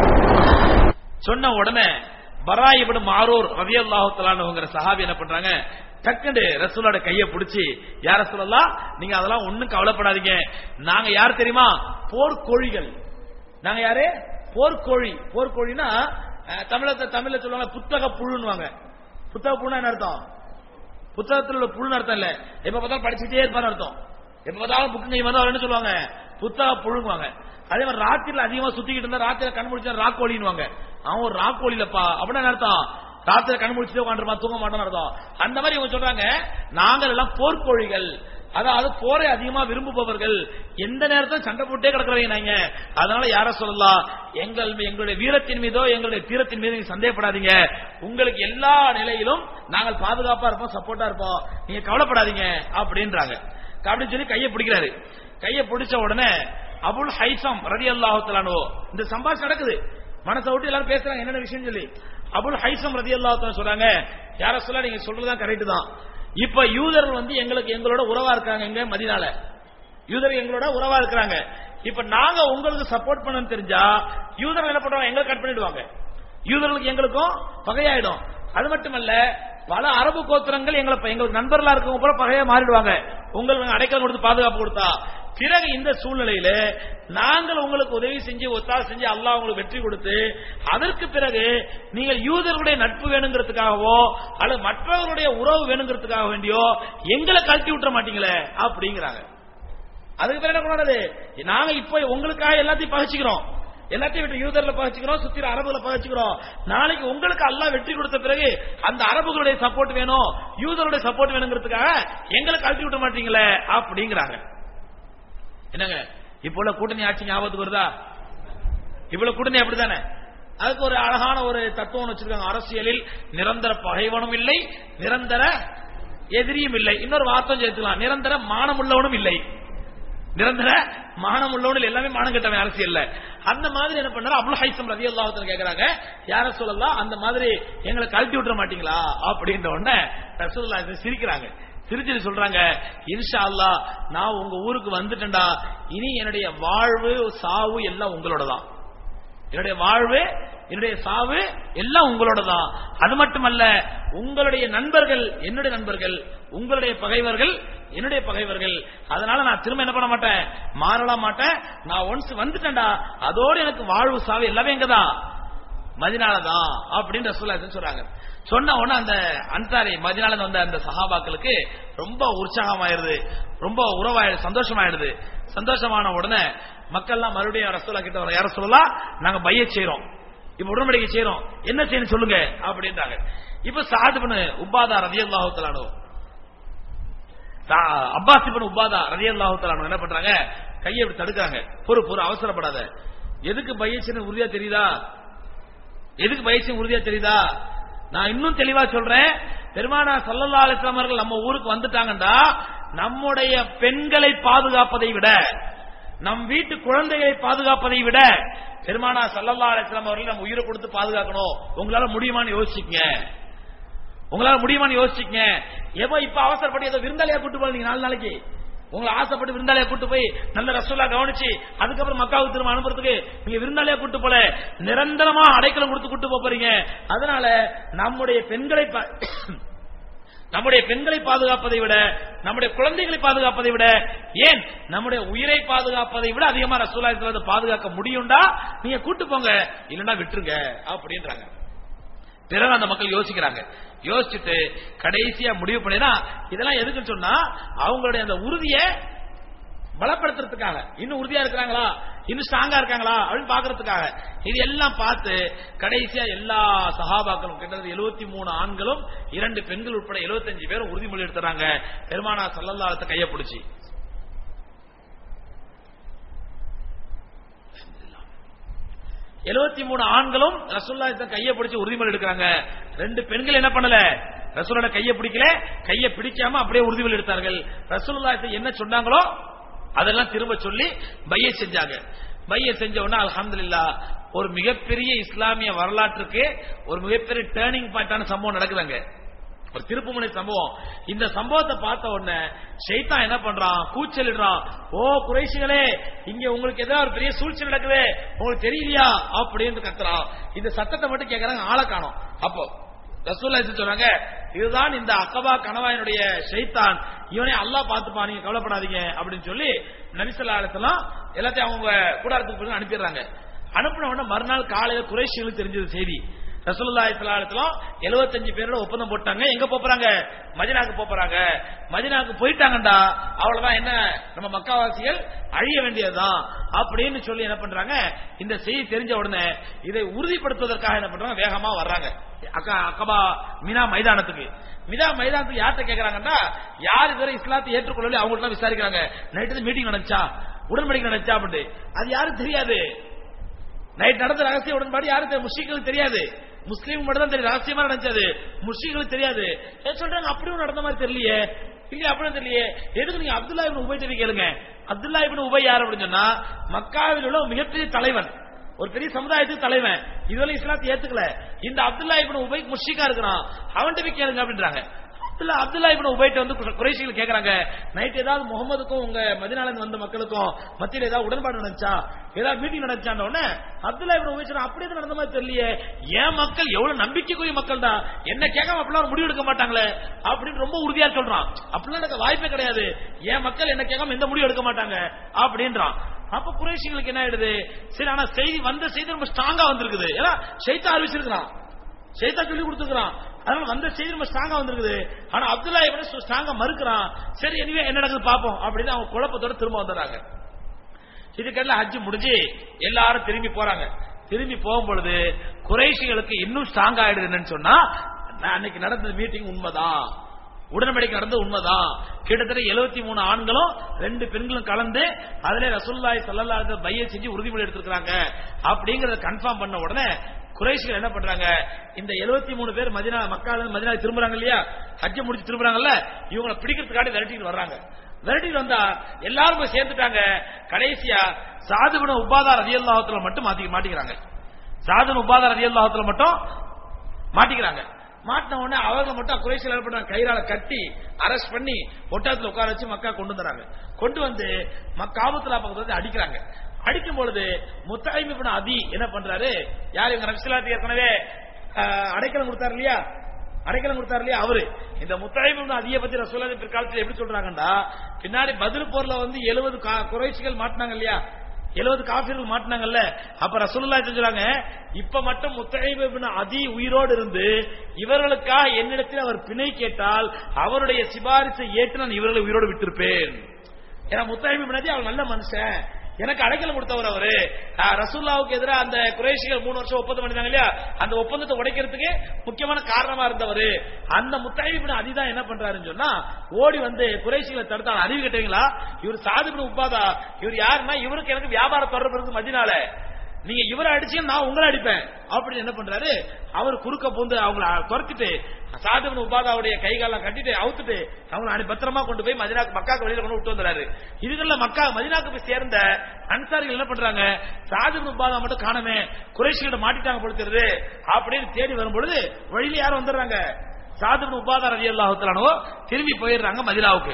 Speaker 1: சொன்ன உடனே பராயிபடு மாரூர் ரதியல்லாஹு தலானுங்கிற சஹாபி என்ன பண்றாங்க டக்குன்னு ரசூலோட கைய பிடிச்சி யார சொல்லலாம் நீங்க அதெல்லாம் ஒண்ணும் கவலைப்படாதீங்க நாங்க யார் தெரியுமா போர்க்கோழிகள் நாங்க யாரு போர்க்கோழி போர்க்கோழினா அஹ், தமிழத்தை தமிழ்ல சொல்லுவாங்க புத்தக புழுன்னுவாங்க புத்தக புழுனா என்ன அர்த்தம் புத்தகத்தில் உள்ள புழுன்னு அர்த்தம் இல்ல எப்ப பார்த்தாலும் படிச்சுட்டே இருப்பான்னு அர்த்தம் எப்ப பார்த்தாலும் புக்கு கை வந்தா என்ன சொல்லுவாங்க புத்தக புழுங்குவாங்க அதே மாதிரி ராத்திரில அதிகமா சுத்திக்கிட்டு இருந்தா ராத்திரில கண் முடிச்சா ராக்கோழின்னுவாங்க அவன் ஒரு ராக்கோழிலப்பா அப்படின்னு என்ன அர்த்தம் ராத்திரி கண் முடிச்சுட்டு உட்காந்துருமா தூங்க மாட்டோம்னு அர்த்தம் அந்த மாதிரி இவங்க சொல்றாங்க நாங்கள் எல்லாம் போர்க்கோழிகள் அதாவது போரை அதிகமா விரும்புபவர்கள் எந்த நேரத்திலும் சண்டை போட்டே கிடக்குறவங்க நாங்க அதனால யார சொல்லலாம் எங்கள் எங்களுடைய வீரத்தின் மீதோ எங்களுடைய தீரத்தின் மீதோ நீங்க சந்தேகப்படாதீங்க உங்களுக்கு எல்லா நிலையிலும் நாங்கள் பாதுகாப்பா இருப்போம் சப்போர்ட்டா இருப்போம் நீங்க கவலைப்படாதீங்க அப்படின்றாங்க அப்படின்னு சொல்லி கையை பிடிக்கிறாரு கையை பிடிச்ச உடனே அபுல் ஹைசம் ரதி அல்லாஹு இந்த சம்பாஷ் நடக்குது மனசை விட்டு எல்லாரும் பேசுறாங்க என்னென்ன விஷயம் சொல்லி அபுல் ஹைசம் ரதி அல்லாஹு சொல்றாங்க யார சொல்ல நீங்க சொல்றதுதான் கரெக்ட் தான் இப்ப யூதர்கள் வந்து எங்களுக்கு எங்களோட உறவா இருக்காங்க எங்க மதினால யூதர்கள் எங்களோட உறவா இருக்கிறாங்க இப்ப நாங்க உங்களுக்கு சப்போர்ட் பண்ணணும் தெரிஞ்சா யூதர்கள் என்ன பண்ணுவாங்க எங்களை கட் பண்ணிடுவாங்க யூதர்களுக்கு எங்களுக்கும் பகையாயிடும் அது மட்டுமல்ல பல அரபு கோத்திரங்கள் எங்களை எங்களுக்கு நண்பர்களா இருக்கவங்க கூட பகையா மாறிடுவாங்க உங்களுக்கு அடைக்கலம் கொடுத்து பாதுகாப்பு கொடுத்தா பிறகு இந்த சூழ்நிலையில நாங்கள் உங்களுக்கு உதவி செஞ்சு ஒத்தாசை செஞ்சு அல்லாஹ் உங்களுக்கு வெற்றி கொடுத்து அதற்கு பிறகு நீங்கள் யூதர்களுடைய நட்பு வேணுங்கிறதுக்காகவோ அல்லது மற்றவர்களுடைய உறவு வேணுங்கிறதுக்காக வேண்டியோ எங்களை கழட்டி விட்டுற மாட்டீங்களே அப்படிங்கிறாங்க அதுக்கு பிறகு என்ன பண்ணாரு நாங்க இப்ப உங்களுக்காக எல்லாத்தையும் பகிச்சுக்கிறோம் எல்லாத்தையும் விட்டு யூதர்ல பகச்சுக்கிறோம் சுத்திர அரபுல பகச்சுக்கிறோம் நாளைக்கு உங்களுக்கு அல்லாஹ் வெற்றி கொடுத்த பிறகு அந்த அரபுகளுடைய சப்போர்ட் வேணும் யூதருடைய சப்போர்ட் வேணுங்கிறதுக்காக எங்களை கழட்டி விட மாட்டீங்களே அப்படிங்கிறாங்க என்னங்க இப்போ உள்ள கூட்டணி ஆட்சி ஞாபகத்துக்கு வருதா இவ்வளவு கூட்டணி அப்படித்தானே அதுக்கு ஒரு அழகான ஒரு தத்துவம் வச்சிருக்காங்க அரசியலில் நிரந்தர பகைவனும் இல்லை நிரந்தர எதிரியும் இல்லை இன்னொரு வார்த்தை சேர்த்துக்கலாம் நிரந்தர மானம் உள்ளவனும் இல்லை நிரந்தர மானம் உள்ளவனில் எல்லாமே மானம் கெட்டவன் அரசியல்ல அந்த மாதிரி என்ன பண்ணாரு அபுல் ஹைசம் ரதி அல்லாஹத்துல கேக்குறாங்க யார சொல்லலாம் அந்த மாதிரி எங்களை கழட்டி விட்டுற மாட்டீங்களா அப்படின்ற உடனே ரசூல்லா சிரிக்கிறாங்க சிரிச்சுட்டு சொல்றாங்க இன்ஷா அல்லாஹ் நான் உங்க ஊருக்கு வந்துட்டேன்டா இனி என்னுடைய வாழ்வு சாவு எல்லாம் உங்களோட தான் என்னுடைய வாழ்வு என்னுடைய சாவு எல்லாம் உங்களோட தான் அது மட்டுமல்ல உங்களுடைய நண்பர்கள் என்னுடைய நண்பர்கள் உங்களுடைய பகைவர்கள் என்னுடைய பகைவர்கள் அதனால நான் திரும்ப என்ன பண்ண மாட்டேன் மாறலாம் மாட்டேன் நான் ஒன்ஸ் வந்துட்டேன்டா அதோடு எனக்கு வாழ்வு சாவு எல்லாமே எங்கதான் மதினாலதான் அப்படின்னு ரசூலுல்லாஹி சொல்றாங்க சொன்ன உடனே அந்த அன்சாரி மதினால வந்த அந்த சஹாபாக்களுக்கு ரொம்ப உற்சாகமாயிருது ரொம்ப உறவாயிடுது சந்தோஷமாயிடுது சந்தோஷமான உடனே மக்கள்லாம் மறுபடியும் ரசூலா கிட்ட வர யார சொல்லலாம் நாங்க பைய செய்யறோம் இப்ப உடன்படிக்கை செய்யறோம் என்ன செய்யணும் சொல்லுங்க அப்படின்றாங்க இப்ப சாது பண்ணு உபாதா ரதி அல்லாஹு அப்பாஸ் இப்னு உபாதா ரதி அல்லாஹு என்ன பண்றாங்க கையை இப்படி தடுக்கிறாங்க பொறு பொறு அவசரப்படாத எதுக்கு பையச்சின்னு உறுதியா தெரியுதா எதுக்கு பயிற்சி உறுதியா தெரியுதா நான் இன்னும் தெளிவா சொல்றேன் பெருமானா சல்லல்லா அலிஸ்லாம் அவர்கள் நம்ம ஊருக்கு வந்துட்டாங்கடா நம்முடைய பெண்களை பாதுகாப்பதை விட நம் வீட்டு குழந்தைகளை பாதுகாப்பதை விட பெருமானா சல்லல்லா அலிஸ்லாம் அவர்கள் நம்ம உயிரை கொடுத்து பாதுகாக்கணும் உங்களால முடியுமான்னு யோசிச்சுங்க உங்களால முடியுமான்னு யோசிச்சுங்க எப்போ இப்ப அவசரப்பட்டு ஏதோ விருந்தாளியா கூட்டு போல நீங்க நாலு நாளைக்கு உங்களை ஆசைப்பட்டு விருந்தாளியா கூட்டு போய் நல்ல ரசோல்லா கவனிச்சு அதுக்கப்புறம் மக்காவுக்கு திரும்ப அனுப்புறதுக்கு நீங்க விருந்தாளியா கூட்டு போல நிரந்தரமா அடைக்கலம் கொடுத்து கூட்டு போப் போறீங்க அதனால நம்முடைய பெண்களை பா- நம்முடைய பெண்களை பாதுகாப்பதை விட நம்முடைய குழந்தைகளை பாதுகாப்பதை விட ஏன் நம்முடைய உயிரை பாதுகாப்பதை விட அதிகமா ரசூலா பாதுகாக்க முடியும்டா நீங்க கூட்டு போங்க இல்லைன்னா விட்டுருங்க அப்படின்றாங்க பிறகு அந்த மக்கள் யோசிக்கிறாங்க யோசிச்சுட்டு கடைசியா முடிவு பண்ணினா இதெல்லாம் எதுக்குன்னு சொன்னா அவங்களுடைய அந்த உறுதியை பலப்படுத்துறதுக்காக இன்னும் உறுதியா இருக்கிறாங்களா இன்னும் ஸ்ட்ராங்கா இருக்காங்களா அப்படின்னு பாக்குறதுக்காக இது எல்லாம் பார்த்து கடைசியா எல்லா சஹாபாக்களும் கிட்டத்தட்ட எழுபத்தி மூணு ஆண்களும் இரண்டு பெண்கள் உட்பட 75 பேரும் உறுதிமொழி எடுத்துறாங்க பெருமானா சல்லல்லாஹத்தை கையை பிடிச்சி எழுபத்தி மூணு ஆண்களும் ரசூல்லா கையை பிடிச்சு உறுதிமொழி எடுக்கிறாங்க ரெண்டு பெண்கள் என்ன பண்ணல ரசூலோட கையை பிடிக்கல கையை பிடிக்காம அப்படியே உறுதிமொழி எடுத்தார்கள் ரசூலுல்லா என்ன சொன்னாங்களோ அதெல்லாம் திரும்ப சொல்லி பைய செஞ்சாங்க பைய செஞ்ச உடனே அல்ஹம்துலில்லாஹ் ஒரு மிகப்பெரிய இஸ்லாமிய வரலாற்றுக்கு ஒரு மிகப்பெரிய டேர்னிங் பாயிண்டான சம்பவம் நடக்குதுங்க ஒரு திருப்புமுனை சம்பவம் இந்த சம்பவத்தை பார்த்த உடனே ஷைத்தான் என்ன பண்றான் கூச்சலிடுறான் ஓ குறைசிகளே இங்க உங்களுக்கு ஏதாவது ஒரு பெரிய சூழ்ச்சி நடக்குது உங்களுக்கு தெரியலையா அப்படின்னு கத்துறான் இந்த சத்தத்தை மட்டும் கேக்குறாங்க ஆளை காணோம் அப்போ ரசூல்லா இது சொன்னாங்க இதுதான் இந்த அக்கபா கணவாயனுடைய ஷைத்தான் இவனே அல்லாஹ் பார்த்துப்பா நீங்க கவலைப்படாதீங்க அப்படின்னு சொல்லி நபிசல்லா அலிசல்லாம் எல்லாத்தையும் அவங்க கூடாரத்துக்கு போய் அனுப்பிடுறாங்க அனுப்பின உடனே மறுநாள் காலையில குறைஷிகளுக்கு தெரிஞ்சது செய்தி ரசூலுல்லாஹி ஸல்லல்லாஹு அலைஹி வஸல்லம் 75 பேரோட ஒப்பந்தம் போட்டாங்க எங்க போறாங்க மதீனாக்கு போறாங்க மதீனாக்கு போயிட்டாங்கடா அவ்வளவுதான் என்ன நம்ம மக்காவாசிகள் அழிய வேண்டியதுதான் அப்படின்னு சொல்லி என்ன பண்றாங்க இந்த செய்தி தெரிஞ்ச உடனே இதை உறுதிப்படுத்துவதற்காக என்ன பண்றாங்க வேகமா வர்றாங்க அக்கா அக்கபா மினா மைதானத்துக்கு மினா மைதானத்துக்கு யார்கிட்ட கேக்குறாங்கன்னா யார் இதுவரை இஸ்லாத்தை ஏற்றுக்கொள்ளலையோ அவங்கள்ட்ட தான் விசாரிக்கிறாங்க நைட்டு மீட்டிங் நடந்துச்சா உடன்படிக்கை நடந்துச்சா அப்படின்ட்டு அது யாரும் தெரியாது நைட் நடந்த ரகசிய உடன்பாடு யாரும் தெரியாது முஸ்லீம்களுக்கு தெரியாது முஸ்லீம் மட்டும் தான் தெரியும் ரகசியமா நடந்தது முஸ்லீம்களுக்கு தெரியாது ஏன் சொல்றாங்க அப்படியும் நடந்த மாதிரி தெரியலையே இல்லையா அப்படியும் தெரியலையே எதுக்கு நீங்க அப்துல்லா இப்னு உபை தெரிவி கேளுங்க அப்துல்லா இப்னு உபை யார் அப்படின்னு சொன்னா மக்காவில் உள்ள ஒரு மிகப்பெரிய தலைவன் ஒரு பெரிய சமுதாயத்துக்கு தலைவன் இதுவரை இஸ்லாத்தை ஏத்துக்கல இந்த அப்துல்லா இப்னு உபை முஷிகா இருக்கிறான் அவன்கிட்ட போய் கேளுங்க அப்படின்றாங்க அப்துல்லா அப்துல்லா இப்னு உபைட்ட வந்து குறை- குறைஷிகள் கேக்குறாங்க நைட் ஏதாவது முகமதுக்கும் உங்க மதினால இருந்து வந்த மக்களுக்கும் மத்தியில ஏதாவது உடன்பாடு நடந்துச்சா ஏதாவது மீட்டிங் நடந்துச்சான உடனே அப்துல்லா இப்னு உபை சொன்னா அப்படியே தான் நடந்த மாதிரி தெரியலையே ஏன் மக்கள் எவ்வளவு நம்பிக்கைக்குரிய மக்கள் தான் என்ன கேட்காம அப்படிலாம் ஒரு முடிவு எடுக்க மாட்டாங்களே அப்படின்னு ரொம்ப உறுதியா சொல்றான் அப்படிலாம் எனக்கு வாய்ப்பே கிடையாது என் மக்கள் என்ன கேட்காம எந்த முடிவு எடுக்க மாட்டாங்க அப்படின்றான் அப்ப குறைஷிகளுக்கு என்ன ஆயிடுது சரி ஆனா செய்தி வந்த செய்தி ரொம்ப ஸ்ட்ராங்கா வந்திருக்குது ஏன்னா சைத்தா அறிவிச்சிருக்கிறான் சைத்தா சொல்லி கொடுத்துக்கிறான் அதனால வந்த செய்தி ரொம்ப ஸ்ட்ராங்கா வந்திருக்குது ஆனா அப்துல்லா இவன ஸ்ட்ராங்கா மறுக்கிறான் சரி எனவே என்ன நடக்குது பாப்போம் அப்படின்னு அவங்க குழப்பத்தோட திரும்ப வந்துடுறாங்க இதுக்கெல்லாம் ஹஜ் முடிஞ்சு எல்லாரும் திரும்பி போறாங்க திரும்பி போகும் பொழுது குறைஷிகளுக்கு இன்னும் ஸ்ட்ராங் ஆயிடுது என்னன்னு சொன்னா நான் அன்னைக்கு நடந்த மீட்டிங் உண்மைதான் உடன்படிக்கை நடந்தது உண்மைதான் கிட்டத்தட்ட 73 மூணு ஆண்களும் ரெண்டு பெண்களும் கலந்து அதுல ரசூல்லாய் சல்லல்லாஹு பைய செஞ்சு உறுதிமொழி எடுத்திருக்காங்க அப்படிங்கறத கன்ஃபார்ம் பண்ண உடனே குறைஷிகள் என்ன பண்றாங்க இந்த 73 மூணு பேர் மதினா மக்கால இருந்து மதினா திரும்புறாங்க இல்லையா ஹஜ்ஜ முடிச்சு திரும்புறாங்கல்ல இவங்களை பிடிக்கிறதுக்காண்டி விரட்டிட்டு வர்றாங்க விரட்டிட்டு வந்தா எல்லாரும் போய் சேர்ந்துட்டாங்க கடைசியா சாதுபன உபாதா ரதியல்லாஹத்துல மட்டும் மாத்தி மாட்டிக்கிறாங்க சாதுன உபாதா ரதியல்லாஹத்துல மட்டும் மாட்டிக்கிறாங்க மாட்டின உடனே அவங்க மட்டும் குறைசியில் என்ன பண்றாங்க கயிறால கட்டி அரெஸ்ட் பண்ணி ஒட்டகத்துல உட்கார வச்சு மக்கா கொண்டு வந்துறாங்க கொண்டு வந்து மக்காபத்துல பக்கத்துல வந்து அடிக்கிறாங்க அடிக்கும் பொழுது முத்தாயிம் இப்னு அதி என்ன பண்றாரு யார் இவங்க நபிசுல்லாத்து ஏற்கனவே அஹ், அடைக்கலம் கொடுத்தாரு இல்லையா அடைக்கலம் கொடுத்தாரு இல்லையா அவரு இந்த முத்தாயிம் இப்னு அதியை பத்தி ரசூலா பிற்காலத்தில் எப்படி சொல்றாங்கன்னா பின்னாடி பதில் போர்ல வந்து எழுபது குறைசிகள் மாட்டினாங்க இல்லையா எழுபது காபிர்கள் மாட்டினாங்கல்ல அப்ப ரசூலுல்லாஹி செஞ்சாங்க இப்ப மட்டும் முத்தைப் இப்னு அதி உயிரோடு இருந்து இவர்களுக்கா என்னிடத்தில் அவர் பிணை கேட்டால் அவருடைய சிபாரிசை ஏற்று நான் இவர்களை உயிரோடு விட்டிருப்பேன் ஏன்னா முத்தைப் இப்னு அதி அவர் நல்ல மனுஷன் எனக்கு அடைக்கலம் கொடுத்தவர் அவரு ஆஹ், ரசூலுல்லாவுக்கு எதிராக அந்த குறைஷிகள் மூணு வருஷம் ஒப்பந்தம் பண்ணிருந்தாங்க இல்லையா அந்த ஒப்பந்தத்தை உடைக்கிறதுக்கு முக்கியமான காரணமா இருந்தவர் அந்த முத்தாயிபின் அதிதான் என்ன பண்றாருன்னு சொன்னா ஓடி வந்து குறைஷிகளை தடுத்தாங்க அறிவு கேட்டீங்களா இவர் சாதுபின் உப்பாதா இவர் யாருன்னா இவருக்கு எனக்கு வியாபார தொடர்பு இருக்கு மதினால நீங்க இவரை அடிச்சு நான் உங்களை அடிப்பேன் அப்படின்னு என்ன பண்றாரு அவர் குறுக்க பூந்து அவங்கள துரத்திட்டு சாதுபின் உபாதாவுடைய கைகாலம் கட்டிட்டு அவுத்துட்டு அவங்களை அனு பத்திரமா கொண்டு போய் மதினாக்கு மக்காக்கு வெளியில கொண்டு விட்டு வந்துறாரு இதுகள்ல மக்கா மதினாக்கு போய் சேர்ந்த அன்சாரிகள் என்ன பண்றாங்க சாதுபின் உபாதா மட்டும் காணமே குறைஷிகிட்ட மாட்டிட்டாங்க பொழுது அப்படின்னு தேடி வரும் பொழுது வழியில யாரும் வந்துடுறாங்க சாதுபின் உபாதா ரவி அல்லாஹுத்தலானோ திரும்பி போயிடுறாங்க மதினாவுக்கு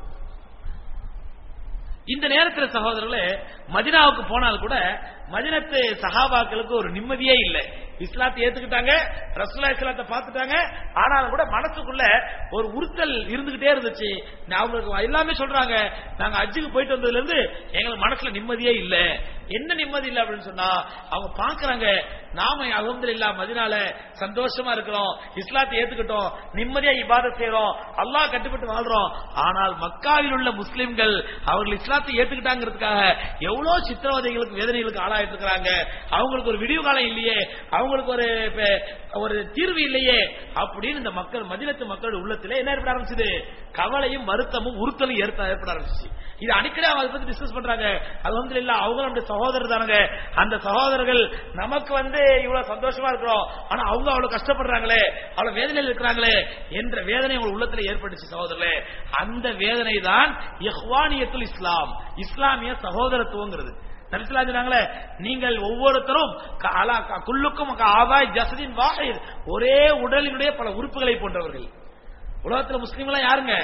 Speaker 1: இந்த நேரத்தில் சகோதரர்களே மதினாவுக்கு போனால் கூட மதினத்து சஹாபாக்களுக்கு ஒரு நிம்மதியே இல்லை இஸ்லாத்தை ஏத்துக்கிட்டாங்க ரசூலா இஸ்லாத்தை பார்த்துட்டாங்க ஆனாலும் கூட மனசுக்குள்ள ஒரு உறுத்தல் இருந்துகிட்டே இருந்துச்சு அவங்களுக்கு எல்லாமே சொல்றாங்க நாங்க அஜுக்கு போயிட்டு வந்ததுல இருந்து எங்களுக்கு மனசுல நிம்மதியே இல்ல என்ன நிம்மதி இல்ல அப்படின்னு சொன்னா அவங்க பாக்குறாங்க நாம அலமதுல்லா மதினால சந்தோஷமா இருக்கிறோம் இஸ்லாத்தை ஏத்துக்கிட்டோம் நிம்மதியா இபாதத் செய்யறோம் அல்லாஹ் கட்டுப்பட்டு வாழ்றோம் ஆனால் மக்காவில் உள்ள முஸ்லிம்கள் அவர்கள் இஸ்லாத்தை ஏத்துக்கிட்டாங்கிறதுக்காக எவ்வளவு சித்திரவதைகளுக்கு வேதனைகளுக்கு ஆளாயிட்டு இருக்கிறாங்க அவங்களுக்கு ஒரு விடிவு காலம் இல்லையே அவங்களுக்கு ஒரு இப்ப- ஒரு தீர்வு இல்லையே அப்படின்னு இந்த மக்கள் மதினத்து மக்கள் உள்ளத்திலே என்ன ஏற்பட ஆரம்பிச்சது கவலையும் வருத்தமும் உறுத்தலும் ஏற்பட ஏற்பட ஆரம்பிச்சு இது அடிக்கடி அவங்க அதை பத்தி டிஸ்கஸ் பண்றாங்க அது வந்து இல்ல அவங்களும் நம்முடைய சகோதரர் தானுங்க அந்த சகோதரர்கள் நமக்கு வந்து இவ்வளவு சந்தோஷமா இருக்கிறோம் ஆனா அவங்க அவ்வளவு கஷ்டப்படுறாங்களே அவ்வளவு வேதனையில் இருக்கிறாங்களே என்ற வேதனை உங்க உள்ளத்துல ஏற்பட்டுச்சு சகோதரர்களே அந்த வேதனை தான் இஹ்வானியத்துல் இஸ்லாம் இஸ்லாமிய சகோதரத்துவங்கிறது நபிசுல்லா சொன்னாங்களே நீங்கள் ஒவ்வொருத்தரும் க- அலா க- குல்லுக்கும் க ஆதாய் ஜசதின் வாஹித் ஒரே உடலினுடைய பல உறுப்புகளை போன்றவர்கள் உலகத்துல முஸ்லீம்லாம் யாருங்க